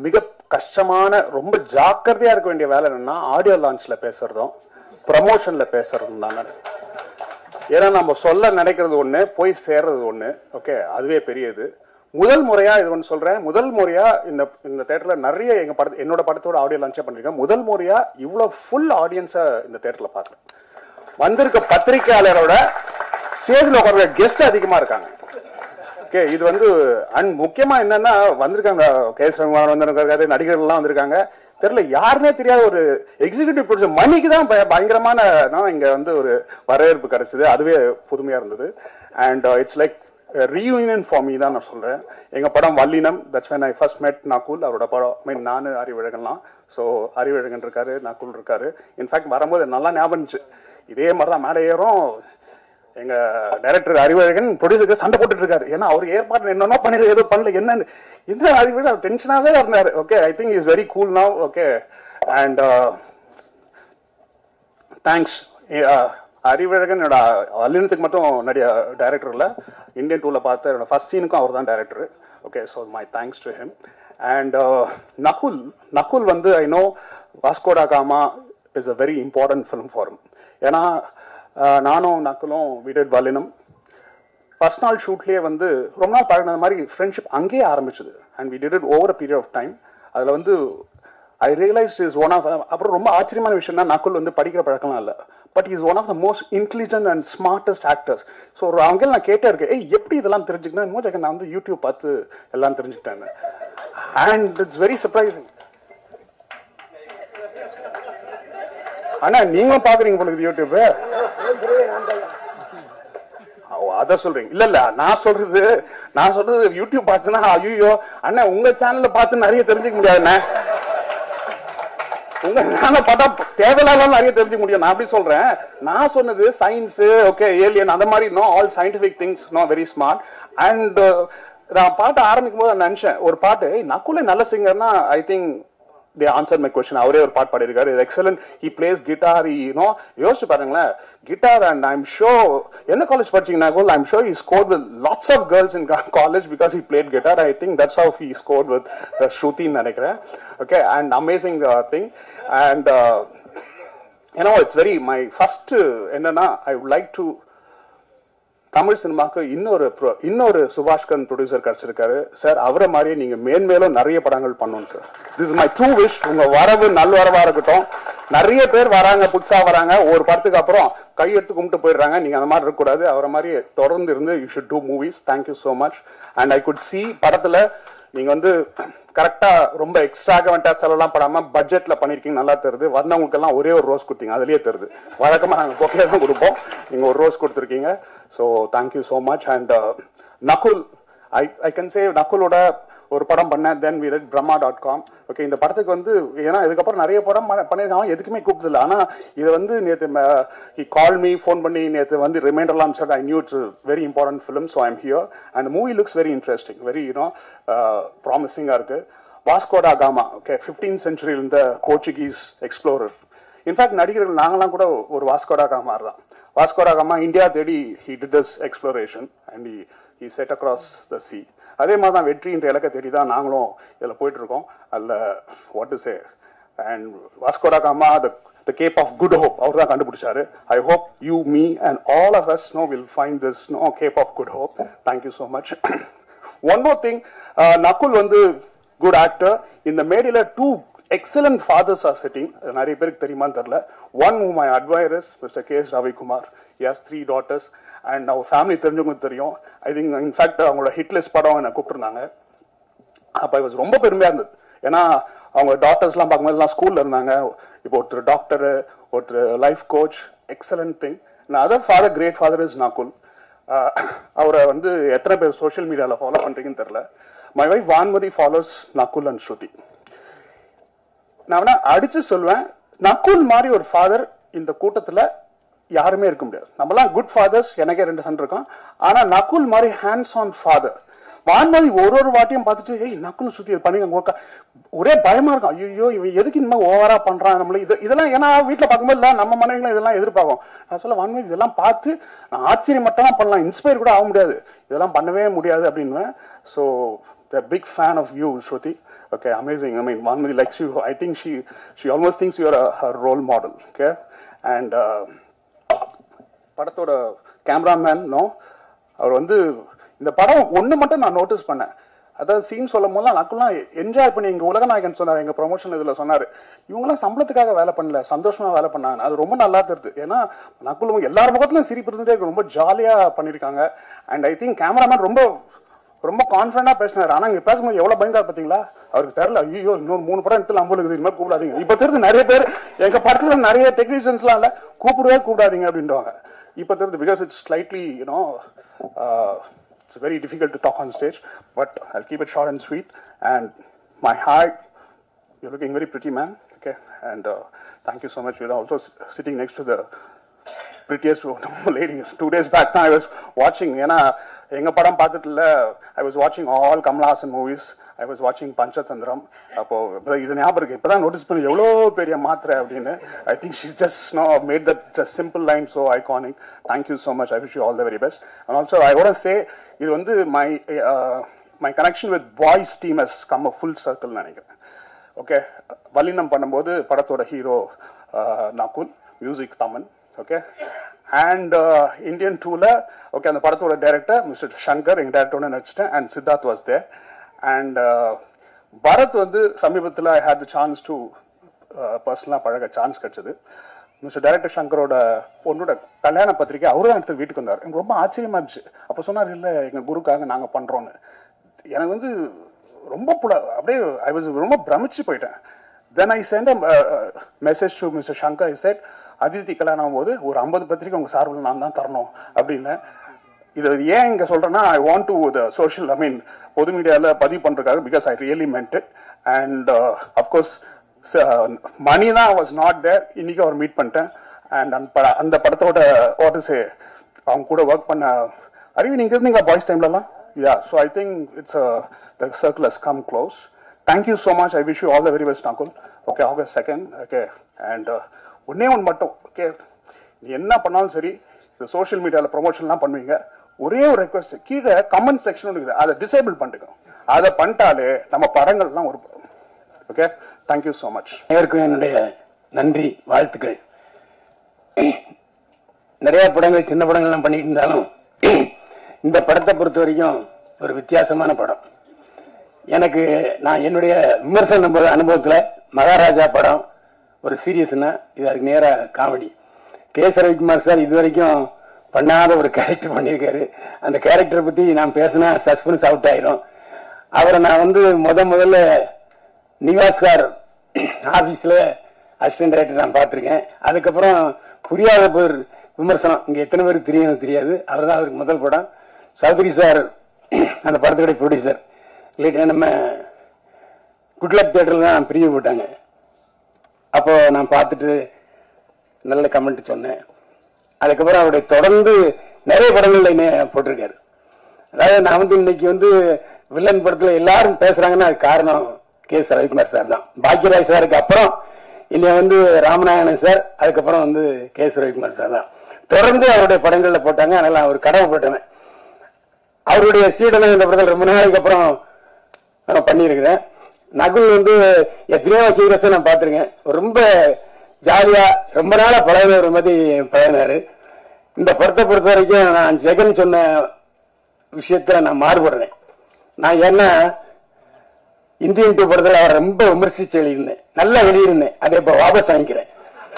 கஷ்டமான ரொம்ப ஜாக்கிரதையா இருக்க வேண்டிய வேலை என்னன்னா ஆடியோ லான்ச்ல பேசுறதும் ப்ரமோஷன்ல பேசுறதும் தானே ஏன்னா நம்ம சொல்ல நினைக்கிறது ஒண்ணு போய் சேர்றது ஒண்ணு ஓகே அதுவே பெரியது முதல் முறையா இது ஒன்று சொல்றேன் முதல் முறையா இந்த இந்த தேட்டர்ல நிறைய எங்க படத்து என்னோட படத்தோட ஆடியோ லான்ச்சே பண்ணிருக்கேன் முதல் முறையா இவ்வளவு ஃபுல் ஆடியன்ஸை இந்த தேட்டர்ல பார்க்குறேன் வந்திருக்க பத்திரிகையாளரோட ஸ்டேஜில் உட்கார கெஸ்ட் அதிகமா இருக்காங்க ஓகே இது வந்து அண்ட் முக்கியமா என்னன்னா வந்திருக்காங்க கே எஸ் ரகுமான் வந்திருக்காரு நடிகர்கள்லாம் வந்திருக்காங்க தெரியல யாருன்னே தெரியாத ஒரு எக்ஸிகியூட்டிவ் ப்ரொடியூசர் மணிக்கு தான் பய- பயங்கரமான நான் இங்க வந்து ஒரு வரவேற்பு கிடைச்சது அதுவே புதுமையா இருந்தது and it's like reunion for me தான் நான் சொல்றேன் எங்க படம் Vallinam that's when I first met Nakul அவரோட படம் மீன் நானு அறிவழகன்லாம் ஸோ அறிவழகன் இருக்காரு நகுல் இருக்காரு இன்ஃபேக்ட் வரும்போது நல்லா ஞாபகம் இருந்துச்சு இதே மாதிரி தான் மேலே ஏறும் எங்க டைரக்டர் அறிவழகன் ப்ரொடியூசருக்கு சண்டை போட்டுட்டு இருக்காரு ஏன்னா அவர் ஏற்பாடு என்னென்னோ பண்ணிரு ஏதோ பண்ணல என்னன்னு என்ன அறிவழகன் அவர் டென்ஷனாவே இருந்தாரு okay I think is very cool now okay and thanks Arivazhagan என்னோட அல்லினத்துக்கு மட்டும் நடிக டைரக்டர் இல்லை இந்தியன் டூவில் பார்த்த என்னோட ஃபர்ஸ்ட் சீனுக்கும் அவர் தான் director okay so my thanks to him and Nakul Nakul வந்து I know Vasco da Gama is a very important film for ஏன்னா uh, நானும் நக்குலும் விடட் வல்லினம் ஃபர்ஸ்ட் நாள் ஷூட்லேயே வந்து ரொம்ப நாள் பழகினது மாதிரி ஃப்ரெண்ட்ஷிப் அங்கேயே ஆரம்பிச்சது and we did it over a period of time அதில் வந்து I realise is one of அப்புறம் ரொம்ப ஆச்சரியமான விஷயம்னா நக்குல் வந்து படிக்கிற பழக்கம்லாம் இல்லை but is one of the most intelligent and smartest actors so ஒரு அவங்க நான் கேட்டே இருக்கேன் ஏய் எப்படி இதெல்லாம் தெரிஞ்சுக்கணும் மோஜ் நான் வந்து யூடியூப் பார்த்து எல்லாம் தெரிஞ்சுக்கிட்டேன் அண்ட் இட்ஸ் வெரி சர்ப்ரைசிங் அண்ணா நீங்களும் பாக்குறீங்க போல யூடியூப் அத சொல்றீங்க இல்ல இல்ல நான் சொல்றது நான் சொல்றது யூடியூப் பார்த்துனா ஐயோ அண்ணா உங்க சேனல்ல பார்த்து நிறைய தெரிஞ்சுக்க முடியாதுண்ணே உங்க சேனல் பார்த்தா தேவையில்லாத நிறைய தெரிஞ்சுக்க முடியும் நான் அப்படி சொல்றேன் நான் சொன்னது சயின்ஸ் ஓகே ஏலியன் அந்த மாதிரி no all scientific things no very smart and நான் பாட்டு ஆரம்பிக்கும் போது நான் நினைச்சேன் ஒரு பாட்டு "ஏய், நக்குலே நல்ல சிங்கர்னா I think they answer my question அவரே ஒரு பாட்டு பாடியிருக்காரு excellent he plays guitar you know யோசிச்சு பாருங்களேன் கிட்டார் அண்ட் ஐம் ஷோ எந்த காலேஜ் படிச்சீங்கன்னா கூட I'm sure he score with lots of girls in college because he played guitar I think that's how he score with ஸ்ருதின்னு நினைக்கிறேன் okay and amazing thing and ஏன்னா it's very my first என்னன்னா I would like to Tamil சினிமாக்கு இன்னொரு pro- இன்னொரு Subaskaran producer கிடைச்சிருக்காரு sir அவரை மாதிரியே நீங்க மேன்மேலும் நிறைய படங்கள் பண்ணணும் sir this my true wish உங்க வரவு நல்வரவா இருக்கட்டும் நிறைய பேர் வராங்க புதுசா வராங்க ஒரு படத்துக்கு அப்புறம் கை எடுத்து கும்பிட்டு போயிடுறாங்க நீங்க அந்த மாதிரி இருக்கக்கூடாது அவரை மாதிரி தொடர்ந்து இருந்து you should do movies thank you so much and I good see படத்துல நீங்க வந்து கரெக்டா ரொம்ப எக்ஸ்ட்ராகவெண்டா செலவெல்லாம் படாம பட்ஜெட்ல பண்ணிருக்கீங்க நல்லா தெரியுது வந்தவங்களுக்கு எல்லாம் ஒரே ஒரு ரோஸ் கொடுத்தீங்க அதுலயே தெரியுது வழக்கமா நாங்க பொக்கே தான் கொடுப்போம் நீங்க ஒரு ரோஸ் கொடுத்துருக்கீங்க so thank you so much and Nakul I I can say நகுலோட ஒரு படம் பண்ணேன் then we Brahma dot com okay இந்த படத்துக்கு வந்து ஏன்னா இதுக்கப்புறம் நிறைய படம் பண்ண- பண்ணியிருக்காங்க எதுக்குமே கூப்பிடல ஆனா இது வந்து நேற்று ஹி கால் மீ ஃபோன் பண்ணி நேற்று வந்து ரிமைண்டர்லாம் sir I knew it's very important film so I'm here and movie looks very interesting very you know ப்ராமிசிங்காக இருக்கு Vasco da Gama okay fifteen century இருந்த போர்ச்சுகீஸ் எக்ஸ்ப்ளோரர் இன்ஃபேக்ட் நடிகர்கள் நாங்களாம் கூட ஒரு வாஸ்கோடா காமா தான் வாஸ்கோடா காமா இந்தியா தேடி he did this exploration and he he set across the sea அதே மாதிரி தான் வெற்றின்ற இலக்கை தேடி தான் நாங்களும் இதில் போயிட்டு இருக்கோம் அதில் what to say and Vasco da Gama the the cape of good hope அவர் தான் கண்டுபிடிச்சாரு I hope you me and all of us know will find this no cape of good hope thank you so much one more thing Nakul வந்து good actor இந்த மேடையில் two excellent fathers are sitting நிறைய பேருக்கு தெரியுமான்னு தெரியல ஒன் மை அட்வைரஸ் mister K S Ravikumar yes three daughters and அவர் family தெரிஞ்சவங்களுக்கு தெரியும் ஐ திங்க் இன்ஃபேக்ட் அவங்களோட ஹிட்லிஸ்ட் படம் என்னை கூப்பிட்டுருந்தாங்க அப்போ it was ரொம்ப பெருமையாக இருந்தது ஏன்னா அவங்க டாக்டர்ஸ்லாம் பார்க்கும்போது எல்லாம் ஸ்கூலில் இருந்தாங்க இப்போ ஒருத்தர் டாக்டர் ஒருத்தர் life coach excellent thing other father great father is Nakul அவரை வந்து எத்தனை பேர் சோஷியல் மீடியாவில் ஃபாலோ பண்ணுறீங்கன்னு தெரில my wife Vanmathi follows Nakul and Shruti நான் வேணா அடிச்சு சொல்லுவேன் நக்குல் மாதிரி ஒரு ஃபாதர் இந்த கூட்டத்துல யாருமே இருக்க முடியாது நம்மலாம் குட் ஃபாதர்ஸ் எனக்கே ரெண்டு சன் இருக்கோம் ஆனா நக்குல் மாதிரி ஹேண்ட்ஸ் ஆன் ஃபாதர் வான்மதி ஒரு ஒரு வாட்டியும் பார்த்துட்டு ஏய் நக்குல் சுத்தி இது பண்ணி ஒர்க்கா ஒரே பயமா இருக்கும் ஐயோ இவன் எதுக்கு இந்த மாதிரி ஓவரா பண்றான் நம்மள இது இதெல்லாம் ஏன்னா வீட்டுல பார்க்கும்போது இல்ல நம்ம மனைவிகளும் இதெல்லாம் எதிர்பார்க்கும் நான் சொல்ல வான்மதி இதெல்லாம் பார்த்து நான் ஆச்சரியம் மட்டும் தான் பண்ணலாம் இன்ஸ்பயர் கூட ஆக முடியாது இதெல்லாம் பண்ணவே முடியாது அப்படின்னுவேன் so a big fan of you, Shruti. Okay, amazing. I mean, Vanmati likes you. I think she she almost thinks you're a her role model. Okay, and uh, படத்தோட கேமராமேன் நோ அவர் வந்து இந்த படம் ஒன்று மட்டும் நான் நோட்டீஸ் பண்ணேன் அதாவது சீன் சொல்லும் போது நக்குலாம் என்ஜாய் பண்ணி எங்க உலகநாயகன் சொன்னார் எங்க ப்ரொமோஷன் இதுல சொன்னாரு இவங்கெல்லாம் சம்பளத்துக்காக வேலை பண்ணல சந்தோஷமா வேலை பண்ணாங்க அது ரொம்ப நல்லா தெரியுது ஏன்னா நக்குலும் எல்லார் முகத்துலயும் சிரிப்பு இருந்துட்டே இருக்கு. ரொம்ப ஜாலியா பண்ணிருக்காங்க அண்ட் ஐ திங்க் கேமராமேன் ரொம்ப ரொம்ப கான்ஃபிடண்டா பேசினாரு ஆனா இங்க பேசும்போது எவ்வளவு பயங்கர பாத்தீங்களா அவருக்கு தெரியல ஐயோ இன்னொரு மூணு படம் எடுத்து அம்பளுக்கு இது மாதிரி கூப்பிடாதீங்க இப்ப தெரிஞ்சு நிறைய பேர் எங்க படத்துல நிறைய டெக்னீஷியன்ஸ்லாம் இல்ல கூப்பிடவே கூப்பிடாதீங்க அப்படின்றாங்க இப்ப தெரிஞ்சு because it's slightly you know it's very difficult to talk on stage but i'll keep it short and sweet and my heart you're looking very pretty man okay and uh, thank you so much you're also s- sitting next to the prettiest lady two days back தான் I was watching ஏன்னா எங்க படம் பார்த்துட்டுல I was watching all Kamal Haasan movies I was watching Panchathanthiram அப்போ இப்ப இது ஞாபகம் இருக்கு இப்பதான் நோட்டீஸ் பண்ணி எவ்வளோ பெரிய மாத்திரை அப்படின்னு I think she's just no made that just simple line so iconic thank you so much I wish you all the very best and also I ஓட சே இது வந்து my my connection with Boys team is come a full circle நினைக்கிறேன் okay Vallinam பண்ணும்போது படத்தோட hero Nakul music Thaman okay and Indian டூவில் okay அந்த படத்தோட director mister Shankar எங்கள் டேரக்டரோட நடிச்சிட்டேன் and Siddharth was there and Bharath வந்து சமீபத்தில் I had the chance to பர்சனலாக பழக சான்ஸ் கிடைச்சது மிஸ்டர் டைரக்டர் சங்கரோட பொண்ணோட கல்யாண பத்திரிக்கை அவரும் தான் எடுத்து வீட்டுக்கு வந்தார் எனக்கு ரொம்ப ஆச்சரியமா இருந்துச்சு அப்போ சொன்னார் இல்லை எங்கள் குருக்காக நாங்கள் பண்ணுறோன்னு எனக்கு வந்து ரொம்ப புல அப்படியே ஐ வாஸ் ரொம்ப பிரமிச்சு போயிட்டேன் then I sent message to mister Shankar I said Aditi கல்யாணம் ஆகும்போது ஒரு ஐம்பது பத்திரிக்கை உங்கள் சார்பில் நான் தான் தரணும் அப்படின்னு இது ஏன் இங்கே சொல்கிறேன்னா I want to the social I mean பொது மீடியாவில் பதிவு பண்ணுறதுக்காக because I really meant it and of course money தான் வாஸ் நாட் தேர் இன்னைக்கு அவர் மீட் பண்ணிட்டேன் அண்ட் அந்த பட அந்த படத்தோட வாட்டர்ஸே அவங்க கூட ஒர்க் பண்ண அறிவி நீங்க இருந்தீங்க பாய்ஸ் டைம்லலாம் yeah so I think it's the circle has come close thank you so much I wish you all the very best uncle okay August second okay and ஒன்னே ஒன்று மட்டும் ஓகே நீ என்ன பண்ணாலும் சரி இந்த சோஷியல் மீடியாவில் ப்ரொமோஷன்லாம் பண்ணுவீங்க ஒரே ஒரு ரெக்வஸ்ட் கீழே கமெண்ட் செக்ஷன் இருக்குது அதை டிசேபிள் பண்ணிட்டுக்கோ அதை பண்ணிட்டாலே நம்ம படங்கள்லாம் ஒரு ஓகே தேங்க்யூ ஸோ மச் அனைவருக்கும் என்னுடைய நன்றி வாழ்த்துக்கள் நிறைய படங்கள் சின்ன படங்கள்லாம் பண்ணிட்டு இருந்தாலும் இந்த படத்தை பொறுத்த வரைக்கும் ஒரு வித்தியாசமான படம் எனக்கு நான் என்னுடைய விமர்சன அனுபவ- அனுபவத்துல மகாராஜா படம் ஒரு சீரியஸ்னா இது அதுக்கு நேரா comedy K S Ravikumar sir இது வரைக்கும் பண்ணாத ஒரு கேரக்டர் பண்ணியிருக்காரு அந்த கேரக்டரை பத்தி நான் பேசினா சஸ்பென்ஸ் அவுட் ஆயிரும் அவரை நான் வந்து முத முதல்ல நிவாஸ் சார் ஆபீஸ்ல அசிஸ்டன்ட் டைரக்டர் நான் பார்த்திருக்கேன் அதுக்கப்புறம் புரியாத பேர் விமர்சனம் இங்க எத்தனை பேருக்கு தெரியும் தெரியாது அவர் தான் அவருக்கு முதல் படம் சௌத்ரி சார் அந்த படத்துடைய ப்ரொடியூசர் இல்லைட்டு நம்ம குட்லக் தியேட்டர்ல தான் பிரிவு போட்டாங்க அப்போ நான் பார்த்துட்டு நல்ல கமெண்ட் சொன்னேன் அதுக்கப்புறம் அவருடைய தொடர்ந்து நிறைய படங்கள்ல என்னை போட்டிருக்காரு அதாவது நான் வந்து இன்னைக்கு வந்து வில்லன் படத்துல எல்லாரும் பேசுறாங்கன்னா அது காரணம் கே எஸ் ரவிக்குமார் சார் தான் பாக்யராஜ் சாருக்கு அப்புறம் இன்னை வந்து ராமநாயணன் சார் அதுக்கப்புறம் வந்து கே எஸ் ரவிக்குமார் சார் தான் தொடர்ந்து அவருடைய படங்கள்ல போட்டாங்க அதனால அவர் கடமைப்பட்டவன் அவருடைய சீடனை இந்த படத்தில் ரொம்ப நாளைக்கு அப்புறம் நான் பண்ணியிருக்கிறேன் நகுல் வந்து எத்தனையோ ஹீரோஸை நான் பார்த்துருக்கேன் ரொம்ப ஜாலியா ரொம்ப நாளா பழகின ஒரு மாதிரி பழகினாரு இந்த படத்தை பொறுத்த வரைக்கும் நான் ஜெகன் சொன்ன விஷயத்துல நான் மாறுபடுறேன் நான் ஏன்னா இந்தியன் டூ படத்துல அவர் ரொம்ப விமர்சிச்சு எழுதியிருந்தேன் நல்லா எழுதியிருந்தேன் அதை இப்ப வாபஸ் வாங்கிக்கிறேன்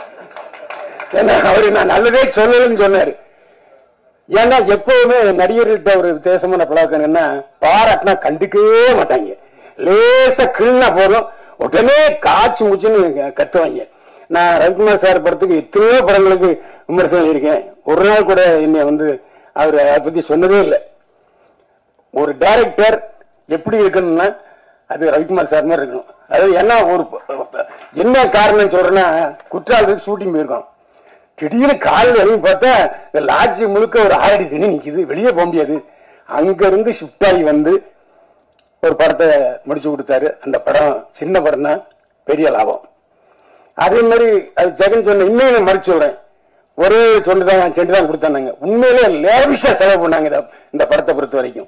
ஏன்னா அவரு நான் நல்லதே சொல்லலன்னு சொன்னாரு ஏன்னா எப்பவுமே நடிகர்கள்ட்ட ஒரு வித்தியாசமான பழக்கம் என்னன்னா பாராட்டினா கண்டுக்கவே மாட்டாங்க லேசா கிள்னா போதும் உடனே காய்ச்சி முச்சுன்னு கத்துவாங்க நான் ரவிக்குமார் சார் படத்துக்கு எத்தனையோ படங்களுக்கு விமர்சனம் இருக்கேன் ஒரு நாள் கூட என்னை வந்து அவர் அதை பத்தி சொன்னதே இல்லை ஒரு டைரக்டர் எப்படி இருக்கணும்னா அது ரவிக்குமார் சார் மாதிரி இருக்கணும் அதாவது என்ன ஒரு என்ன காரணம் சொல்றேன்னா குற்றாலத்துக்கு ஷூட்டிங் போயிருக்கோம் திடீர்னு காலில் இறங்கி பார்த்தா இந்த லாட்ஜி முழுக்க ஒரு ஆறடி தண்ணி நிக்குது வெளியே போக முடியாது அங்க இருந்து ஷிஃப்ட் ஆகி வந்து ஒரு படத்தை முடிச்சு கொடுத்தாரு அந்த படம் சின்ன படம் தான் பெரிய லாபம் அதே மாதிரி அது ஜெகன் சொன்ன இன்னும் நான் மறுச்சு சொல்றேன் ஒரே சொண்டு தான் செண்டு தான் கொடுத்தாங்க உண்மையிலே லேவிஷா செலவு பண்ணாங்க இத- இந்த படத்தை பொறுத்த வரைக்கும்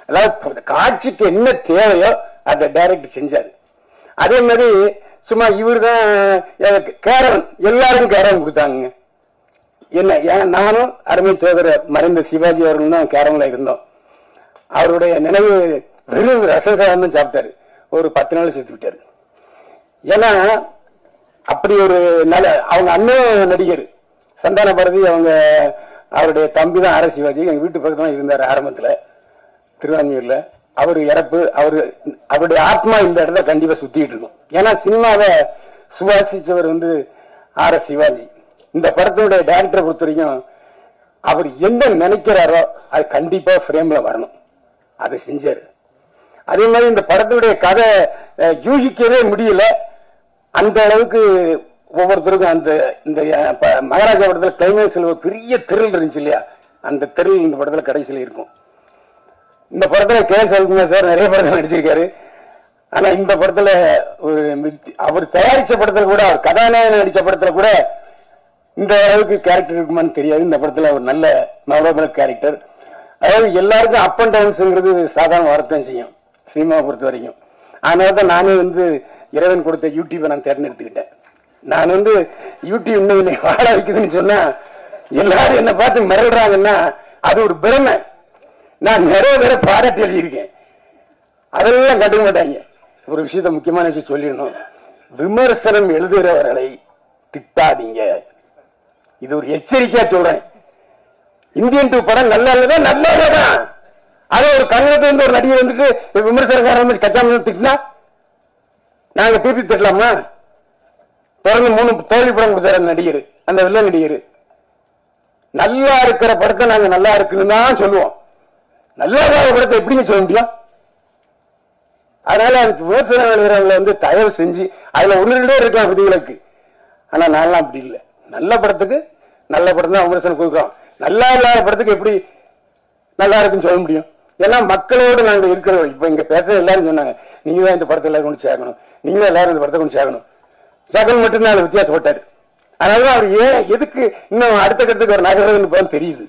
அதாவது காட்சிக்கு என்ன தேவையோ அதை டைரக்ட் செஞ்சாரு அதே மாதிரி சும்மா இவர் தான் கேரவன் எல்லாரும் கேரவன் கொடுத்தாங்க என்ன ஏன் நானும் அருமை சோதரர் மறைந்த சிவாஜி அவர்களும் தான் கேரவன்ல இருந்தோம் அவருடைய நினைவு வெறும் ரசசாதம் தான் சாப்பிட்டாரு ஒரு பத்து நாள் செத்து விட்டாரு ஏன்னா அப்படி ஒரு நல்ல அவங்க அண்ணன் நடிகர் சந்தான பாரதி அவங்க அவருடைய தம்பி தான் ஆர் சிவாஜி எங்க வீட்டு பக்கத்துல தான் இருந்தார் ஆரம்பத்துல திருவான்மையூர்ல அவர் இறப்பு அவர் அவருடைய ஆத்மா இந்த இடத்துல கண்டிப்பா சுத்திட்டு இருக்கும் ஏன்னா சினிமாவை சுவாசிச்சவர் வந்து ஆர் எஸ் சிவாஜி இந்த படத்தினுடைய டைரக்டரை பொறுத்த வரைக்கும் அவர் என்ன நினைக்கிறாரோ அது கண்டிப்பா ஃப்ரேம்ல வரணும் அதை செஞ்சாரு அதே மாதிரி இந்த படத்தினுடைய கதை அஹ், யூகிக்கவே முடியல அந்த அளவுக்கு ஒவ்வொருத்தருக்கும் அந்த இந்த அஹ், ப- மகாராஜா படத்துல கிளைமேக்ஸ்ல ஒரு பெரிய திரில் இருந்துச்சு இல்லையா அந்த திரில் இந்த படத்துல கடைசியில் இருக்கும் இந்த படத்துல கே எஸ் ரவிக்குமார் சார் நிறைய படத்துல நடிச்சிருக்காரு ஆனா இந்த படத்துல ஒரு மிஸ்டி- அவர் தயாரிச்ச படத்துல கூட அவர் கதாநாயகன் நடிச்ச படத்துல கூட இந்த அளவுக்கு கேரக்டர் இருக்குமான்னு தெரியாது இந்த படத்துல ஒரு நல்ல மெமரபிள் கேரக்டர் அதாவது எல்லாருக்கும் அப் அண்ட் டவுன்ஸ்ங்கிறது சாதாரண வார்த்தை செய்யும் சினிமாவை பொறுத்த வரைக்கும் அதனால தான் நானே வந்து இறைவன் கொடுத்த யூடியூபை நான் தேர்ந்தெடுத்துக்கிட்டேன் நான் வந்து யூடியூப் இன்னும் என்னை வாழ வைக்குதுன்னு சொன்னா எல்லாரும் என்னை பார்த்து மிரள்றாங்கன்னா அது ஒரு பிரமை நான் நிறைய பேரை பாராட்டி எழுதியிருக்கேன் அதெல்லாம் கண்டுக்க மாட்டாங்க ஒரு விஷயத்த முக்கியமான விஷயம் சொல்லிடணும் விமர்சனம் எழுதுகிறவர்களை திட்டாதீங்க இது ஒரு எச்சரிக்கையா சொல்றேன் இந்தியன் டூ படம் நல்லா இல்லதா நல்லா இல்லதான் அதை ஒரு கன்னடத்துல இருந்து ஒரு நடிகர் வந்துட்டு விமர்சனக்காரன் வந்து கச்சாம திட்டினா நாங்க திருப்பி திட்டலாமா தொடர்ந்து மூணு தோல்வி படம் கொடுத்தாரு அந்த நடிகர் அந்த வில்ல நடிகர் நல்லா இருக்கிற படத்தை நாங்க நல்லா இருக்குன்னு தான் சொல்லுவோம் நல்லா இல்லாத படத்தை எப்படிங்க சொல்ல முடியும் அதனால அந்த விமர்சனம் எழுதுறவங்களை வந்து தயவு செஞ்சு அதுல ஒன்று ரெண்டு பேர் இருக்கலாம் விதிகளுக்கு ஆனா நான்லாம் அப்படி இல்லை நல்ல படத்துக்கு நல்ல படம் தான் விமர்சனம் கொடுக்குறோம் நல்லா இல்லாத படத்துக்கு எப்படி நல்லா இருக்குன்னு சொல்ல முடியும் ஏன்னா மக்களோடு நாங்க இருக்கிறோம் இப்ப இங்க பேச எல்லாரும் சொன்னாங்க நீங்க தான் இந்த படத்தை எல்லாரும் கொண்டு சேர்க்கணும் நீங்க தான் எல்லாரும் இந்த படத்தை கொண்டு சேர்க்கணும் ஜெகன் மட்டும்தான் அதுல வித்தியாசப்பட்டாரு அதனால அவர் ஏன் எதுக்கு இன்னும் அடுத்த கட்டத்துக்கு ஒரு நகர்றதுன்னு இப்பதான் தெரியுது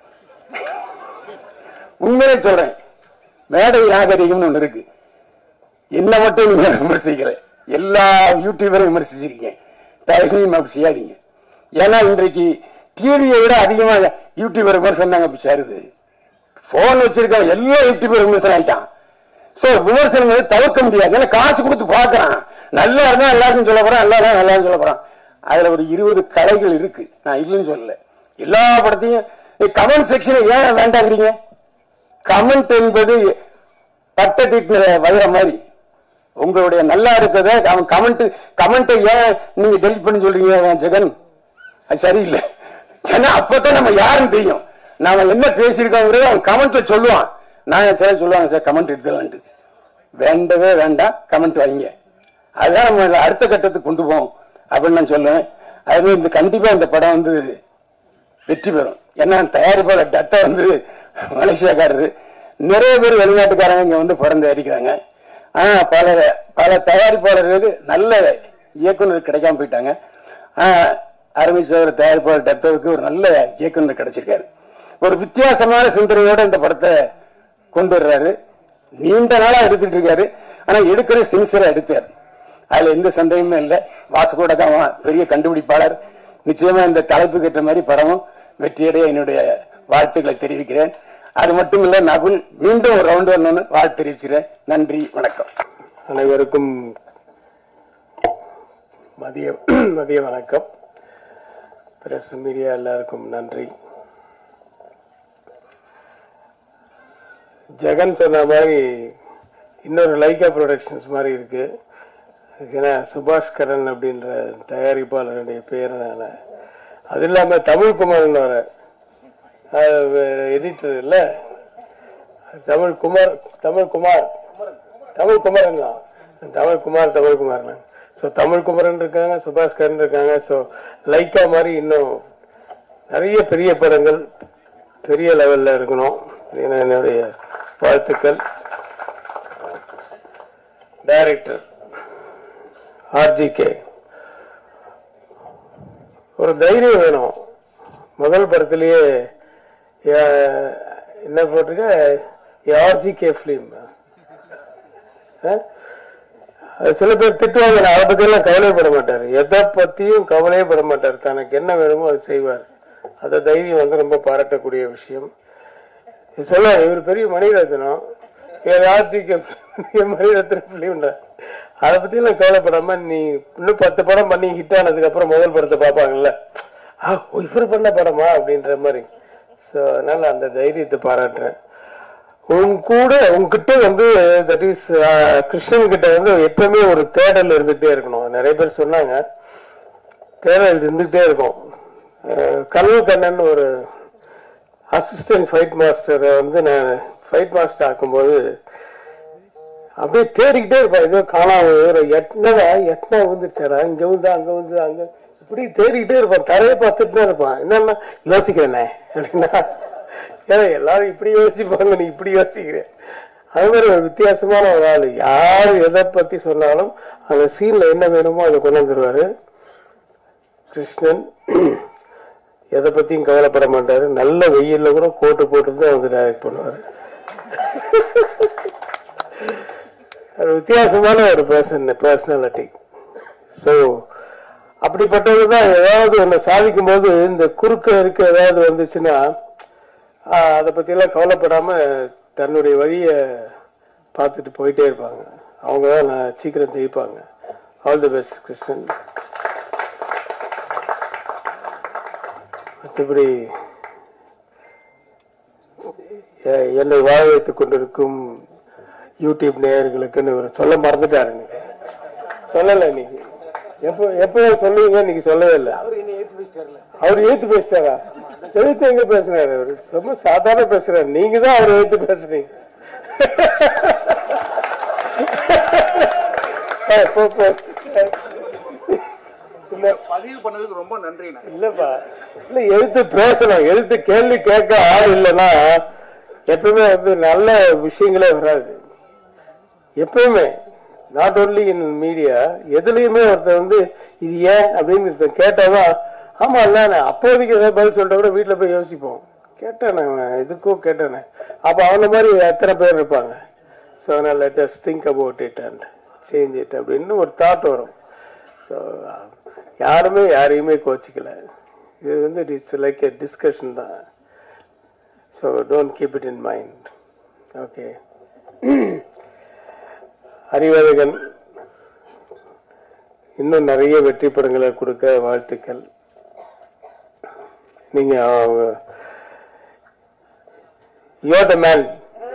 உண்மையிலே சொல்றேன் மேடை நாகரிகம்னு ஒண்ணு இருக்கு என்ன மட்டும் நீங்க விமர்சிக்கல எல்லா யூடியூபரும் விமர்சிச்சிருக்கீங்க தயவு செஞ்சு அப்படி செய்யாதீங்க ஏன்னா இன்றைக்கு டிவியை விட அதிகமா யூடியூபர் விமர்சனம் தாங்க இப்ப சேருது போன் வச்சிருக்கவன் எல்லா யூடியூபர் விமர்சனம் ஆயிட்டான் சோ விமர்சனம் வந்து தவிர்க்க முடியாது ஏன்னா காசு கொடுத்து பாக்குறான் நல்லா இருந்தா எல்லாருக்கும் சொல்ல போறான் நல்லா இருந்தா நல்லா சொல்ல போறான் அதுல ஒரு இருபது கலைகள் இருக்கு நான் இல்லைன்னு சொல்லல எல்லா படத்தையும் கமெண்ட் செக்ஷன் ஏன் வேண்டாங்கிறீங்க கமெண்ட் என்பது பட்ட தீட்டின வயிற மாதிரி உங்களுடைய நல்லா இருக்கிறத அவன் கமெண்ட் கமெண்ட் ஏன் நீங்க டெலிட் பண்ணி சொல்றீங்க அவன் ஜெகன் அது சரியில்லை ஏன்னா அப்பதான் நம்ம யாருன்னு தெரியும் நாம என்ன பேசியிருக்கோங்கிறத அவன் கமெண்ட்ல சொல்லுவான் நான் சார் சொல்லுவாங்க சார் கமெண்ட் எடுத்துலான்ட்டு வேண்டவே வேண்டாம் கமெண்ட் வைங்க அதுதான் நம்ம அடுத்த கட்டத்துக்கு கொண்டு போவோம் அப்படின்னு நான் சொல்லுவேன் அது இந்த கண்டிப்பா இந்த படம் வந்து வெற்றி பெறும் ஏன்னா தயாரிப்பாளர் டட்டை வந்து மலேசியாக்காரரு நிறைய பேர் வெளிநாட்டுக்காரங்க இங்க வந்து படம் தயாரிக்கிறாங்க ஆனா பல பல தயாரிப்பாளர்களுக்கு நல்ல இயக்குனர் கிடைக்காம போயிட்டாங்க ஆனா அருமை சோதர தயாரிப்பாளர் டத்தவுக்கு ஒரு நல்ல இயக்குனர் கிடைச்சிருக்காரு ஒரு வித்தியாசமான சிந்தனையோட இந்த படத்தை கொண்டு வர்றாரு நீண்ட நாளா எடுத்துட்டு இருக்காரு ஆனா எடுக்கிற சின்சியரா எடுத்தார் அதுல எந்த சந்தேகமும் இல்லை வாசுகோட தான் பெரிய கண்டுபிடிப்பாளர் நிச்சயமா இந்த தலைப்புக்கு ஏற்ற மாதிரி படமும் வெற்றியடைய என்னுடைய வாழ்த்துக்களை தெரிவிக்கிறேன் அது மட்டும் இல்ல நகுல் மீண்டும் ஒரு ரவுண்ட் வரணும்னு வாழ்த்து தெரிவிக்கிறேன் நன்றி வணக்கம் அனைவருக்கும் மதிய மதிய வணக்கம் பிரஸ் மீடியா எல்லாருக்கும் நன்றி ஜெகன் சொன்ன மாதிரி இன்னொரு லைகா ப்ரொடக்ஷன்ஸ் மாதிரி இருக்கு ஏன்னா சுபாஷ் கரன் அப்படின்ற தயாரிப்பாளருடைய பேரனால அது இல்லாம தமிழ் குமார்னு வர எடிட்டர் இல்ல தமிழ் குமார் தமிழ் குமார் தமிழ் குமரன் தான் தமிழ் குமார் தமிழ் குமார் ஸோ தமிழ் குமரன் இருக்காங்க சுபாஷ் கரன் இருக்காங்க ஸோ லைக்கா மாதிரி இன்னும் நிறைய பெரிய படங்கள் பெரிய லெவல்ல இருக்கணும் அப்படின்னு என்னுடைய வாழ்த்துக்கள் டைரக்டர் ஆர்ஜிகே ஒரு தைரியம் வேணும் முதல் படத்திலேயே அஹ், என்ன போட்டிருக்க ஆர்ஜிகே ஃபிலிம் சில பேர் திட்டுவாங்க நான் அதை பத்தி எல்லாம் கவலைப்பட மாட்டார் எதை பத்தியும் கவலையே பட மாட்டார் தனக்கு என்ன வேணுமோ அதை செய்வார் அந்த தைரியம் வந்து ரொம்ப பாராட்டக்கூடிய விஷயம் இது சொல்ல இவர் பெரிய மணிரத்னம் ஆர்ஜிகே மணிரத்னம் ஃபிலிம்ன்ற அதை பத்தி எல்லாம் கவலைப்படாம நீ இன்னும் பத்து படம் பண்ணி ஹிட் ஆனதுக்கு அப்புறம் முதல் படத்தை பார்ப்பாங்கல்ல ஆ இவர் பண்ண படமா அப்படின்ற மாதிரி ஸோ அதனால அந்த தைரியத்தை பாராட்டுறேன் உன் கூட உன்கிட்ட வந்து தட் இஸ் கிருஷ்ணன் கிட்ட வந்து எப்பவுமே ஒரு தேடல் இருந்துகிட்டே இருக்கணும் நிறைய பேர் சொன்னாங்க தேடல் இருந்துகிட்டே இருக்கும் அஹ், கனவு கண்ணன் ஒரு அசிஸ்டன்ட் ஃபைட் மாஸ்டரை வந்து நான் ஃபைட் மாஸ்டர் ஆக்கும்போது அப்படியே தேடிக்கிட்டே இருப்பான் ஏதோ காணாம ஒரு எட்னதா எட்னா வந்துச்சாரா இங்க வந்து அங்க வந்து அங்க இப்படி தேடிக்கிட்டே இருப்பான் தரையை பார்த்துட்டு தான் இருப்பான் என்னன்னா யோசிக்கிறேனே அப்படின்னா ஏன்னா எல்லாரும் இப்படி யோசிப்பாங்க நீ இப்படி யோசிக்கிறேன் அது மாதிரி ஒரு வித்தியாசமான ஒரு ஆள் யார் எதை பத்தி சொன்னாலும் அந்த சீன்ல என்ன வேணுமோ அதை கொண்டு வந்துருவாரு கிருஷ்ணன் எதை பத்தியும் கவலைப்பட மாட்டாரு நல்ல வெயில்ல கூட கோட்டு போட்டு தான் வந்து டைரக்ட் பண்ணுவாரு ஒரு வித்தியாசமான ஒரு பர்சன் பர்சனாலிட்டி ஸோ அப்படிப்பட்டது தான் ஏதாவது ஒன்று சாதிக்கும் போது இந்த குறுக்க இருக்க ஏதாவது வந்துச்சுன்னா ஆஹ், அதை பற்றியெல்லாம் கவலைப்படாம தன்னுடைய வழியை பார்த்துட்டு போயிட்டே இருப்பாங்க அவங்க தான் நான் சீக்கிரம் ஜெயிப்பாங்க ஆல் தி பெஸ்ட் கிருஷ்ணன் மற்றபடி எ- என்னை வாழ வைத்துக் கொண்டிருக்கும் யூடியூப் நேயர்களுக்குன்னு ஒரு சொல்ல மறந்துட்டாரு இன்னைக்கு சொல்லல இன்னைக்கு எப்போ எப்போ சொல்லுவீங்க இன்னைக்கு சொல்லவே இல்லை அவர் ஏத்து பேசிட்டாரா எழுத்து எங்க பேசுறாரு அவரு ரொம்ப சாதாரண பேசுறாரு நீங்க தான் அவர் எழுத்து பேசுறீங்க ஏய், போ, போ. இல்ல பதிவு பண்ணதுக்கு ரொம்ப நன்றி இல்லப்பா இல்ல எழுத்து பேசணும் எழுத்து கேள்வி கேட்க ஆள் இல்லைன்னா எப்பவுமே வந்து நல்ல விஷயங்களே வராது எப்பவுமே நாட் ஓன்லி இன் மீடியா எதுலயுமே ஒருத்தர் வந்து இது ஏன் அப்படின்னு ஒருத்தர் கேட்டாதான் ஆமா இல்ல நான் அப்போதைக்கு ஏதாவது பதில் சொல்லிட்டா கூட வீட்டுல போய் யோசிப்போம் கேட்டேன் நான் எதுக்கும் கேட்டேனே அப்ப அவன மாதிரி எத்தனை பேர் இருப்பாங்க ஸோ அதனால் let us think about it and change it அப்படின்னு ஒரு தாட் வரும் ஸோ யாருமே யாரையுமே கோச்சிக்கல இது வந்து இட்ஸ் லைக் எ டிஸ்கஷன் தான் so don't keep it in mind okay Arivazhagan இன்னும் நிறைய வெற்றி படங்களை கொடுக்க வாழ்த்துக்கள் நீங்க யூஆர் த மேன்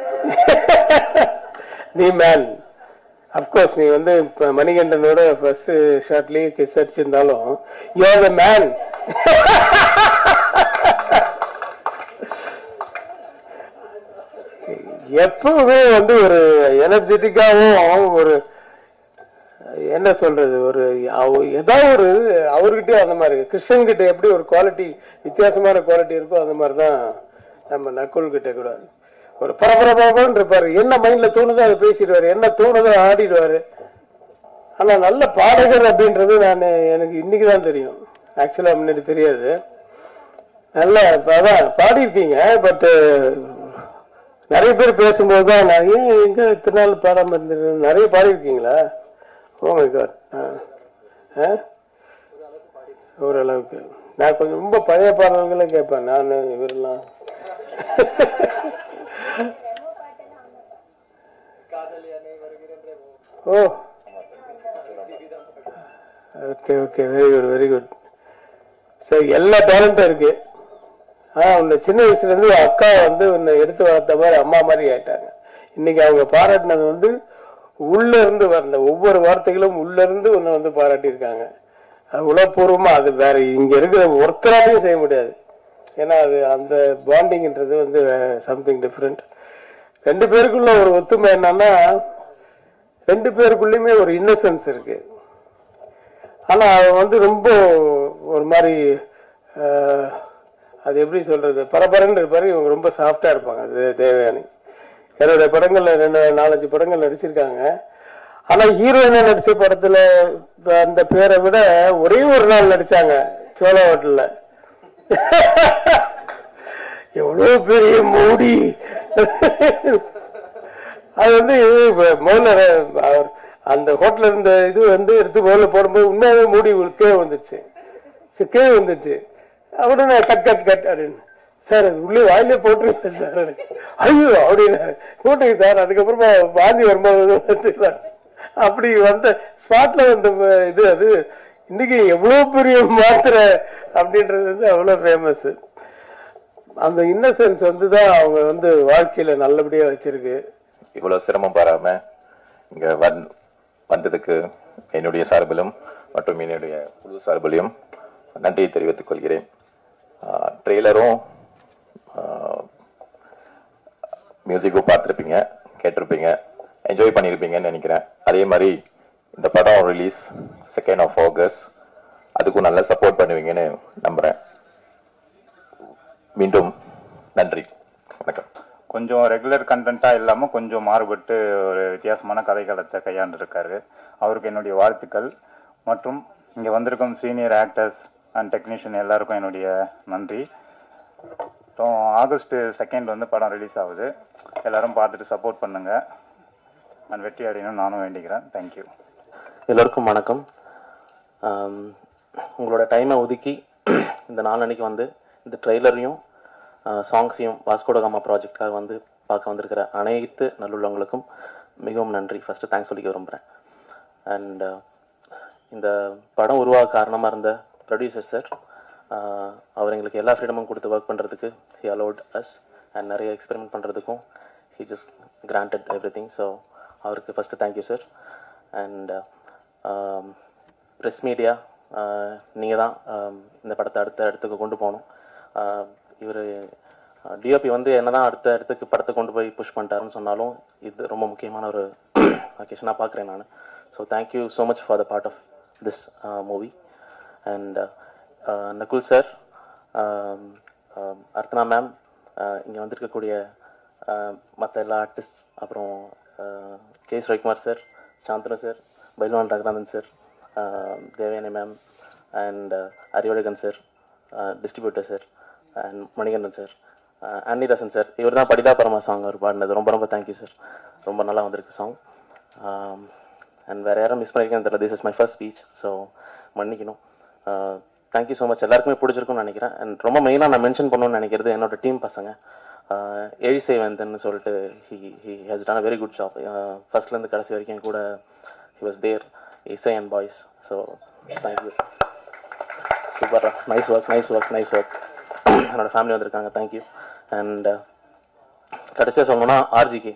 நீ மேன் அப்கோர்ஸ் நீ வந்து இப்ப மணிகண்டனோட ஃபர்ஸ்ட் ஷாட்லயே கிஸ் அடிச்சிருந்தாலும் யூஆர் த மேன் எப்பவுமே வந்து ஒரு எனர்ஜெட்டிக்காவும் ஒரு என்ன சொல்றது ஒரு அவ- ஏதாவது ஒரு அவர்கிட்ட அந்த மாதிரி கிருஷ்ணன் கிட்ட எப்படி ஒரு குவாலிட்டி வித்தியாசமான குவாலிட்டி இருக்கோ அந்த மாதிரி தான் நம்ம நக்குல் கிட்ட கூட ஒரு பரபரப்பான்னு இருப்பாரு என்ன மைண்ட்ல தோணுதோ அதை பேசிடுவாரு என்ன தோணுதோ ஆடிடுவாரு ஆனா நல்ல பாடகர் அப்படின்றது நான் எனக்கு இன்னைக்கு தான் தெரியும் ஆக்சுவலா முன்னாடி தெரியாது நல்ல இப்ப அதான் பாடியிருக்கீங்க பட் நிறைய பேர் பேசும்போது தான் நான் ஏன் எங்க இத்தனை நாள் பாடாம இருந்தது நிறைய பாடியிருக்கீங்களா ஓ மை காட் ஓரளவுக்கு நான் கொஞ்சம் ரொம்ப பழைய பாடல்களை கேட்பேன் நான் இவரெல்லாம் oh okay okay very good very good சரி எல்லா டேலண்டும் இருக்கு ஆ உன்னை சின்ன வயசுல இருந்து அக்கா வந்து உன்னை எடுத்து வளர்த்த மாதிரி அம்மா மாதிரி ஆயிட்டாங்க இன்னைக்கு அவங்க பாராட்டினது வந்து உள்ள இருந்து வரல ஒவ்வொரு வார்த்தைகளும் உள்ள இருந்து உன்னை வந்து பாராட்டியிருக்காங்க அது உளப்பூர்வமா அது வேற இங்க இருக்கிற ஒருத்தராலையும் செய்ய முடியாது ஏன்னா அது அந்த பாண்டிங்ன்றது வந்து சம்திங் டிஃப்ரெண்ட் ரெண்டு பேருக்குள்ள ஒரு ஒத்துமை என்னன்னா ரெண்டு பேருக்குள்ளயுமே ஒரு இன்னசென்ஸ் இருக்கு ஆனா அவன் வந்து ரொம்ப ஒரு மாதிரி ஆஹ், அது எப்படி சொல்றது பரபரன்னு இருப்பாரு இவங்க ரொம்ப சாஃப்டா இருப்பாங்க அது தேவயானி என்னுடைய படங்கள்ல ரெண்டு நாலஞ்சு படங்கள் நடிச்சிருக்காங்க ஆனா ஹீரோயினா நடிச்ச படத்துல அந்த பேரை விட ஒரே ஒரு நாள் நடிச்சாங்க சோழ ஹோட்டல்ல எவ்வளவு பெரிய மூடி அது வந்து இப்ப முதல்ல அவர் அந்த ஹோட்டல்ல இருந்த இது வந்து எடுத்து முதல்ல போடும்போது உண்மையாவே மூடி கீழே வந்துச்சு சரி, கீழே வந்துச்சு உடனே கட் கட் கட் அப்படின்னு சார் அது உள்ளே வாயிலே போட்டுருங்க சார் எனக்கு. ஐயோ அப்படின்னாரு போட்டுங்க சார் அதுக்கப்புறமா வாந்தி வரும்போது வச்சுக்கலாம் அப்படி வந்த ஸ்பாட்ல வந்த இது அது இன்னைக்கு எவ்வளவு பெரிய மாத்திரை அப்படின்றது வந்து அவ்வளவு ஃபேமஸ் அந்த இன்னசென்ஸ் வந்து தான் அவங்க வந்து வாழ்க்கையில நல்லபடியா வச்சிருக்கு இவ்வளவு சிரமம் பாராம இங்க வந் வந்ததுக்கு என்னுடைய சார்பிலும் மற்றும் என்னுடைய குழு சார்பிலும் நன்றியை தெரிவித்துக் கொள்கிறேன் ட்ரெய்லரும் மியூசிக்கும் பார்த்துருப்பீங்க கேட்டிருப்பீங்க என்ஜாய் பண்ணியிருப்பீங்கன்னு நினைக்கிறேன் அதே மாதிரி இந்த படம் ரிலீஸ் செகண்ட் ஆஃப் ஆகஸ்ட் அதுக்கும் நல்லா சப்போர்ட் பண்ணுவீங்கன்னு நம்புறேன் மீண்டும் நன்றி வணக்கம் கொஞ்சம் ரெகுலர் கண்டென்ட்டாக இல்லாமல் கொஞ்சம் மாறுபட்டு ஒரு வித்தியாசமான கதைக்களத்தை கையாண்டிருக்காரு அவருக்கு என்னுடைய வாழ்த்துக்கள் மற்றும் இங்கே வந்திருக்கும் சீனியர் ஆக்டர்ஸ் அண்ட் டெக்னீஷியன் எல்லாருக்கும் என்னுடைய நன்றி அப்புறம் ஆகஸ்ட் செகண்ட் வந்து படம் ரிலீஸ் ஆகுது எல்லாரும் பார்த்துட்டு சப்போர்ட் பண்ணுங்க நான் வெற்றி அடையணும்னு நானும் வேண்டிக்கிறேன் தேங்க்யூ எல்லோருக்கும் வணக்கம் ஆம், உங்களோட டைமை ஒதுக்கி இந்த நாளன்னைக்கு வந்து இந்த ட்ரெய்லரையும் சாங்ஸையும் வாஸ்கோடகாமா ப்ராஜெக்டாக வந்து பார்க்க வந்திருக்கிற அனைத்து நல்லுள்ளவங்களுக்கும் மிகவும் நன்றி ஃபஸ்ட்டு தேங்க்ஸ் சொல்லிக்க விரும்புகிறேன் அண்ட் இந்த படம் உருவாக காரணமாக இருந்த ப்ரொடியூசர் சார் அவர் எங்களுக்கு எல்லா ஃப்ரீடமும் கொடுத்து ஒர்க் பண்ணுறதுக்கு ஹி அலோட் அஸ் அண்ட் நிறைய எக்ஸ்பெரிமெண்ட் பண்ணுறதுக்கும் he just granted everything so அவருக்கு first thank you sir and press media நீங்கள் தான் ஆம், இந்த படத்தை அடுத்த இடத்துக்கு கொண்டு போகணும் இவர் டிஓபி வந்து என்னதான் அடுத்த இடத்துக்கு படத்தை கொண்டு போய் புஷ் பண்ணிட்டாருன்னு சொன்னாலும் இது ரொம்ப முக்கியமான ஒரு அக்கேஷனாக பார்க்குறேன் நான் so thank you so much for the part of this movie and Nakul sir Arthana ma'am இங்கே வந்திருக்கக்கூடிய மற்ற எல்லா ஆர்டிஸ்ட் அப்புறம் K S Ravikumar sir Shanthanu sir Bayilvan Ranganathan sir Devayani ma'am and Arivazhagan sir distributor sir and Manikandan sir Annidasan sir இவர் தான் படிதா பரமா சாங் அவர் பாடினது ரொம்ப ரொம்ப தேங்க்யூ சார் ரொம்ப நல்லா வந்திருக்கு சாங் அண்ட் வேறு யாரும் மிஸ் பண்ணியிருக்கேன்னு தெரியல this is my first speech so மன்னிக்கணும் தேங்க்யூ ஸோ மச் எல்லாருக்குமே பிடிச்சிருக்கும்னு நினைக்கிறேன் அண்ட் ரொம்ப மெயினாக நான் மென்ஷன் பண்ணணும்னு நினைக்கிறது என்னோட டீம் பசங்க எழிசை வேந்தன் சொல்லிட்டு he he has done a very good job ஃபர்ஸ்ட்லேருந்து கடைசி வரைக்கும் என் கூட ஹி வாஸ் தேர் இசை and boys so thank you super nice work nice work nice work என்னோட ஃபேமிலி வந்திருக்காங்க தேங்க்யூ அண்ட் கடைசியாக சொல்லணும்னா ஆர்ஜிக்கு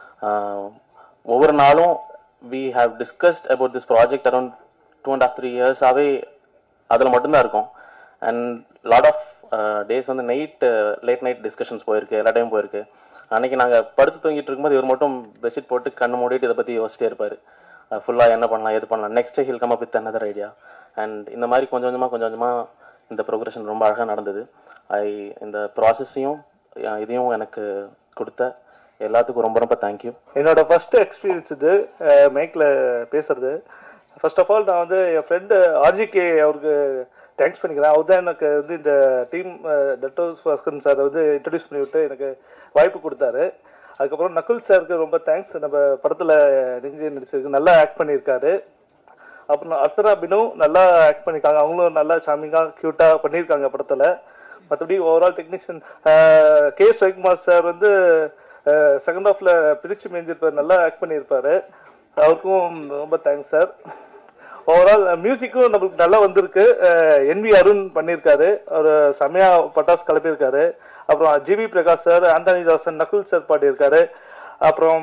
ஒவ்வொரு நாளும் we have discussed about this project around two and half three இயர்ஸாகவே அதில் மட்டும்தான் இருக்கும் அண்ட் லாட் ஆஃப் டேஸ் வந்து நைட் லேட் நைட் டிஸ்கஷன்ஸ் போயிருக்கு எல்லா டைம் போயிருக்கு அன்னைக்கு நாங்கள் படுத்து தூங்கிட்டு இருக்கும்போது இவர் மட்டும் பெட்ஷீட் போட்டு கண்ணு மூடிட்டு இதை பற்றி யோசிச்சிட்டே இருப்பார் ஃபுல்லாக என்ன பண்ணலாம் எது பண்ணலாம் next he'll come up with another idea and இந்த மாதிரி கொஞ்சம் கொஞ்சமாக கொஞ்சம் கொஞ்சமாக இந்த ப்ரோக்ரஷன் ரொம்ப அழகாக நடந்தது ஐ இந்த ப்ராசஸையும் இதையும் எனக்கு கொடுத்த எல்லாத்துக்கும் ரொம்ப ரொம்ப தேங்க்யூ என்னோட ஃபர்ஸ்ட் எக்ஸ்பீரியன்ஸ் இது மைக்கில் பேசுறது ஃபர்ஸ்ட் ஆஃப் ஆல் நான் வந்து என் ஃப்ரெண்டு ஆர்ஜிகே அவருக்கு தேங்க்ஸ் பண்ணிக்கிறேன் அவர் தான் எனக்கு வந்து இந்த டீம் டட்டோ பாஸ்கரன் சார் வந்து இன்ட்ரடியூஸ் பண்ணி விட்டு எனக்கு வாய்ப்பு கொடுத்தாரு அதுக்கப்புறம் நகுல் சாருக்கு ரொம்ப தேங்க்ஸ் நம்ம படத்தில் நெஞ்சு நடிச்சிருக்கு நல்லா ஆக்ட் பண்ணியிருக்காரு அப்புறம் அர்த்தனா பினு நல்லா ஆக்ட் பண்ணியிருக்காங்க அவங்களும் நல்லா சாமிங்காக க்யூட்டாக பண்ணியிருக்காங்க படத்தில் மற்றபடி overall technician K Sivakumar sir வந்து செகண்ட் ஹாஃப்ல பிரிச்சு மேய்ஞ்சிருப்பார் நல்லா ஆக்ட் பண்ணியிருப்பாரு அவருக்கும் ரொம்ப தேங்க்ஸ் சார் ஓவரால் மியூசிக்கும் நம்மளுக்கு நல்லா வந்திருக்கு என்வி அருண் பண்ணியிருக்காரு அவர் செமையா பட்டாசு கிளப்பியிருக்காரு அப்புறம் GV Prakash sir Antony Dasan Nakul sir பாடியிருக்காரு அப்புறம்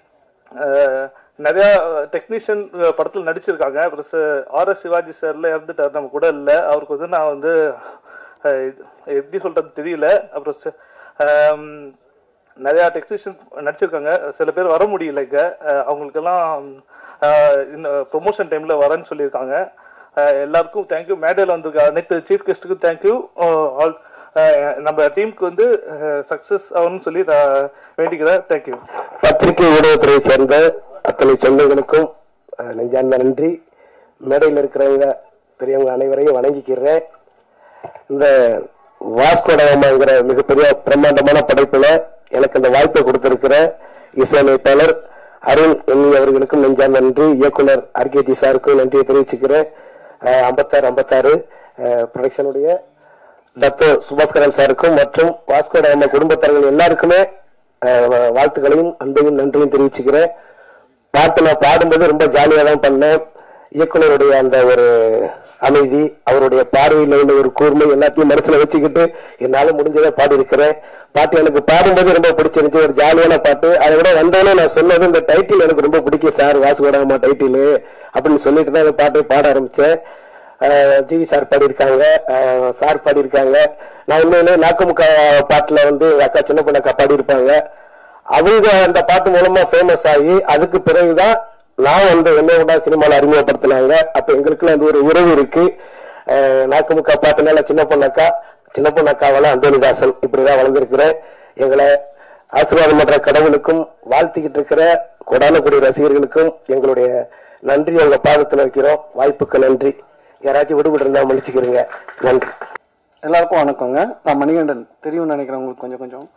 அஹ், நிறைய டெக்னீஷியன் படத்தில் நடிச்சிருக்காங்க அப்புறம் ஆர் எஸ் சிவாஜி சார்ல இறந்துட்டார் நம்ம கூட இல்லை அவருக்கு வந்து நான் வந்து அஹ், இது- எப்படி சொல்றது தெரியல அப்புறம் ச- ஆம், நிறைய டெக்னீஷியன் நடிச்சிருக்காங்க சில பேர் வர முடியல இங்க அஹ், அவங்களுக்கெல்லாம் அஹ், இந்த ப்ரொமோஷன் டைம்ல வரேன்னு சொல்லியிருக்காங்க அஹ், எல்லாருக்கும் தேங்க்யூ மேடையில் வந்திருக்க அனைத்து சீஃப் கெஸ்ட்டுக்கும் தேங்க்யூ ஆல் நம்ம டீமுக்கு வந்து சக்சஸ் ஆகணும்னு சொல்லி நான் வேண்டிக்கிறேன் தேங்க்யூ பத்திரிகை ஊடகத்துறையை சேர்ந்த அத்தனை சொந்தங்களுக்கும் அஹ், நெஞ்சார்ந்த நன்றி மேடையில் இருக்கிறவங்க பெரியவங்க அனைவரையும் வணங்கிக்கிறேன் இந்த வாஸ்கோடகமாங்கிற மிகப்பெரிய பிரம்மாண்டமான படைப்புல எனக்கு இந்த வாய்ப்பை கொடுத்திருக்கிற இசையமைப்பாளர் அருண் எண்ணி அவர்களுக்கும் நெஞ்சார் நன்றி இயக்குனர் ஆர்கேஜி சாருக்கும் நன்றியை தெரிவிச்சுக்கிறேன் அஹ், ஐம்பத்தாறு ஐம்பத்தாறு ப்ரொடக்ஷனுடைய டாக்டர் சுபாஸ்கரன் சாருக்கும் மற்றும் வாஸ்கோ நம்ம குடும்பத்தார்கள் எல்லாருக்குமே அஹ், வாழ்த்துக்களையும் அன்பையும் நன்றியும் தெரிவிச்சுக்கிறேன் பாட்டு நான் பாடும்போது ரொம்ப ஜாலியா தான் பண்ணேன் இயக்குனருடைய அந்த ஒரு அமைதி அவருடைய பார்வையில் உள்ள ஒரு கூர்மை எல்லாத்தையும் மனசுல வச்சுக்கிட்டு என்னால முடிஞ்சதை பாடி இருக்கிறேன் பாட்டு எனக்கு பாடும்போது ரொம்ப பிடிச்சிருந்துச்சு ஒரு ஜாலியான பாட்டு அதை விட வந்தோடனே நான் சொன்னது இந்த டைட்டில் எனக்கு ரொம்ப பிடிக்கும் சார் வாசுகோடாமா டைட்டில் அப்படின்னு சொல்லிட்டு தான் இந்த பாட்டை பாட ஆரம்பிச்சேன் அஹ் ஜிவி சார் பாடியிருக்காங்க அஹ் சார் பாடியிருக்காங்க நான் உண்மையிலே நாக்குமுக்கா பாட்டுல வந்து அக்கா சின்ன பொண்ணு அக்கா பாடியிருப்பாங்க அவங்க அந்த பாட்டு மூலமா ஃபேமஸ் ஆகி அதுக்கு பிறகுதான் நான் வந்து என்ன விட சினிமாவில் அறிமுகப்படுத்தினாங்க அப்ப எங்களுக்குள்ள அந்த ஒரு உறவு இருக்கு அஹ் நாக்குமுக்கா பாட்டுனால சின்ன பொண்ணக்கா சின்ன பொண்ணக்காவெல்லாம் அந்தோனிதாசன் இப்படிதான் வளர்ந்துருக்கிறேன் எங்களை ஆசீர்வாதம் பண்ற கடவுளுக்கும் வாழ்த்திக்கிட்டு இருக்கிற கொடான கூடிய ரசிகர்களுக்கும் எங்களுடைய நன்றி உங்க பாதத்துல வைக்கிறோம் வாய்ப்புக்கு நன்றி யாராச்சும் விடுபட்டு இருந்தா மன்னிச்சுக்கிறீங்க நன்றி எல்லாருக்கும் வணக்கங்க நான் மணிகண்டன் தெரியும்னு நினைக்கிறேன் உங்களுக்கு கொஞ்சம் கொஞ்சம்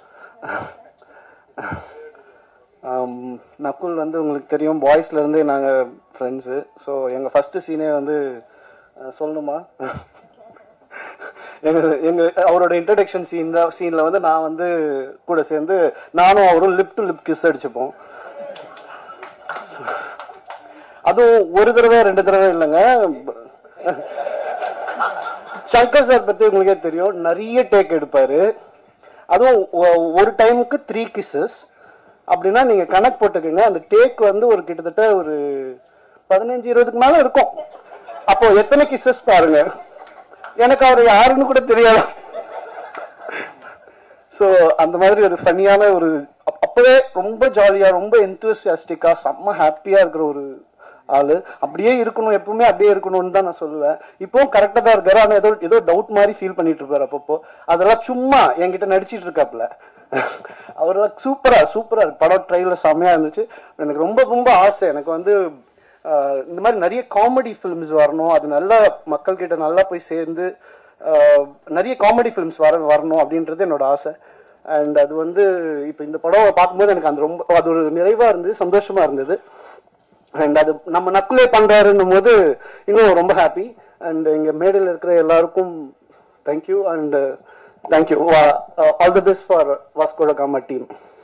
ஆம், நக்குல் வந்து உங்களுக்கு தெரியும் பாய்ஸ்ல இருந்து நாங்கள் ஃப்ரெண்ட்ஸு ஸோ எங்கள் ஃபர்ஸ்ட் சீனே வந்து அஹ், சொல்லணுமா எங்க எங்க அவரோட இன்ட்ரடக்ஷன் சீன் தான் சீனில் வந்து நான் வந்து கூட சேர்ந்து நானும் அவரும் லிப் டு லிப் கிஸ் அடிச்சுப்போம் அதுவும் ஒரு தடவை ரெண்டு தடவை இல்லைங்க சங்கர் சார் பத்தி உங்களுக்கே தெரியும் நிறைய டேக் எடுப்பாரு அதுவும் ஒ- ஒரு டைமுக்கு த்ரீ கிஸ்ஸஸ் அப்படின்னா நீங்க கணக்கு போட்டுக்கோங்க அந்த டேக் வந்து ஒரு கிட்டத்தட்ட ஒரு பதினஞ்சு இருபதுக்கு மேல இருக்கும் அப்போ எத்தனை கிஸ்ஸஸ் பாருங்க எனக்கு அவர் யாருன்னு கூட தெரியாது ஸோ அந்த மாதிரி ஒரு ஃபன்னியான ஒரு அப்- அப்பவே ரொம்ப ஜாலியா ரொம்ப எந்தூசியாஸ்டிக்கா செம்ம ஹாப்பியா இருக்கிற ஒரு ஆளு அப்படியே இருக்கணும் எப்பவுமே அப்படியே இருக்கணும்னு தான் நான் சொல்லுவேன் இப்போவும் கரெக்டாக தான் இருக்காரு ஆனால் ஏதோ ஏதோ டவுட் மாதிரி ஃபீல் பண்ணிட்டு இருப்பாரு அப்பப்போ அதெல்லாம் சும்மா என்கிட்ட நடிச்சிட்டு இருக்காப்புல அவரெல்லாம் சூப்பரா சூப்பரா இருக்கு படம் ட்ரெயிலர் செம்மையா இருந்துச்சு எனக்கு ரொம்ப ரொம்ப ஆசை எனக்கு வந்து ஆஹ், இந்த மாதிரி நிறைய காமெடி ஃபிலிம்ஸ் வரணும் அது நல்லா மக்கள் கிட்ட நல்லா போய் சேர்ந்து ஆஹ், நிறைய காமெடி ஃபிலிம்ஸ் வர வரணும் அப்படின்றது என்னோட ஆசை அண்ட் அது வந்து இப்போ இந்த படம் பார்க்கும்போது எனக்கு அந்த ரொம்ப அது ஒரு நிறைவா இருந்தது சந்தோஷமா இருந்தது அண்ட் அது நம்ம நக்குலே பண்றாருன்னும் போது இன்னும் ரொம்ப ஹாப்பி அண்ட் இங்க மேடையில் இருக்கிற எல்லாருக்கும் thank you and thank you all the best for Vasco da Gama team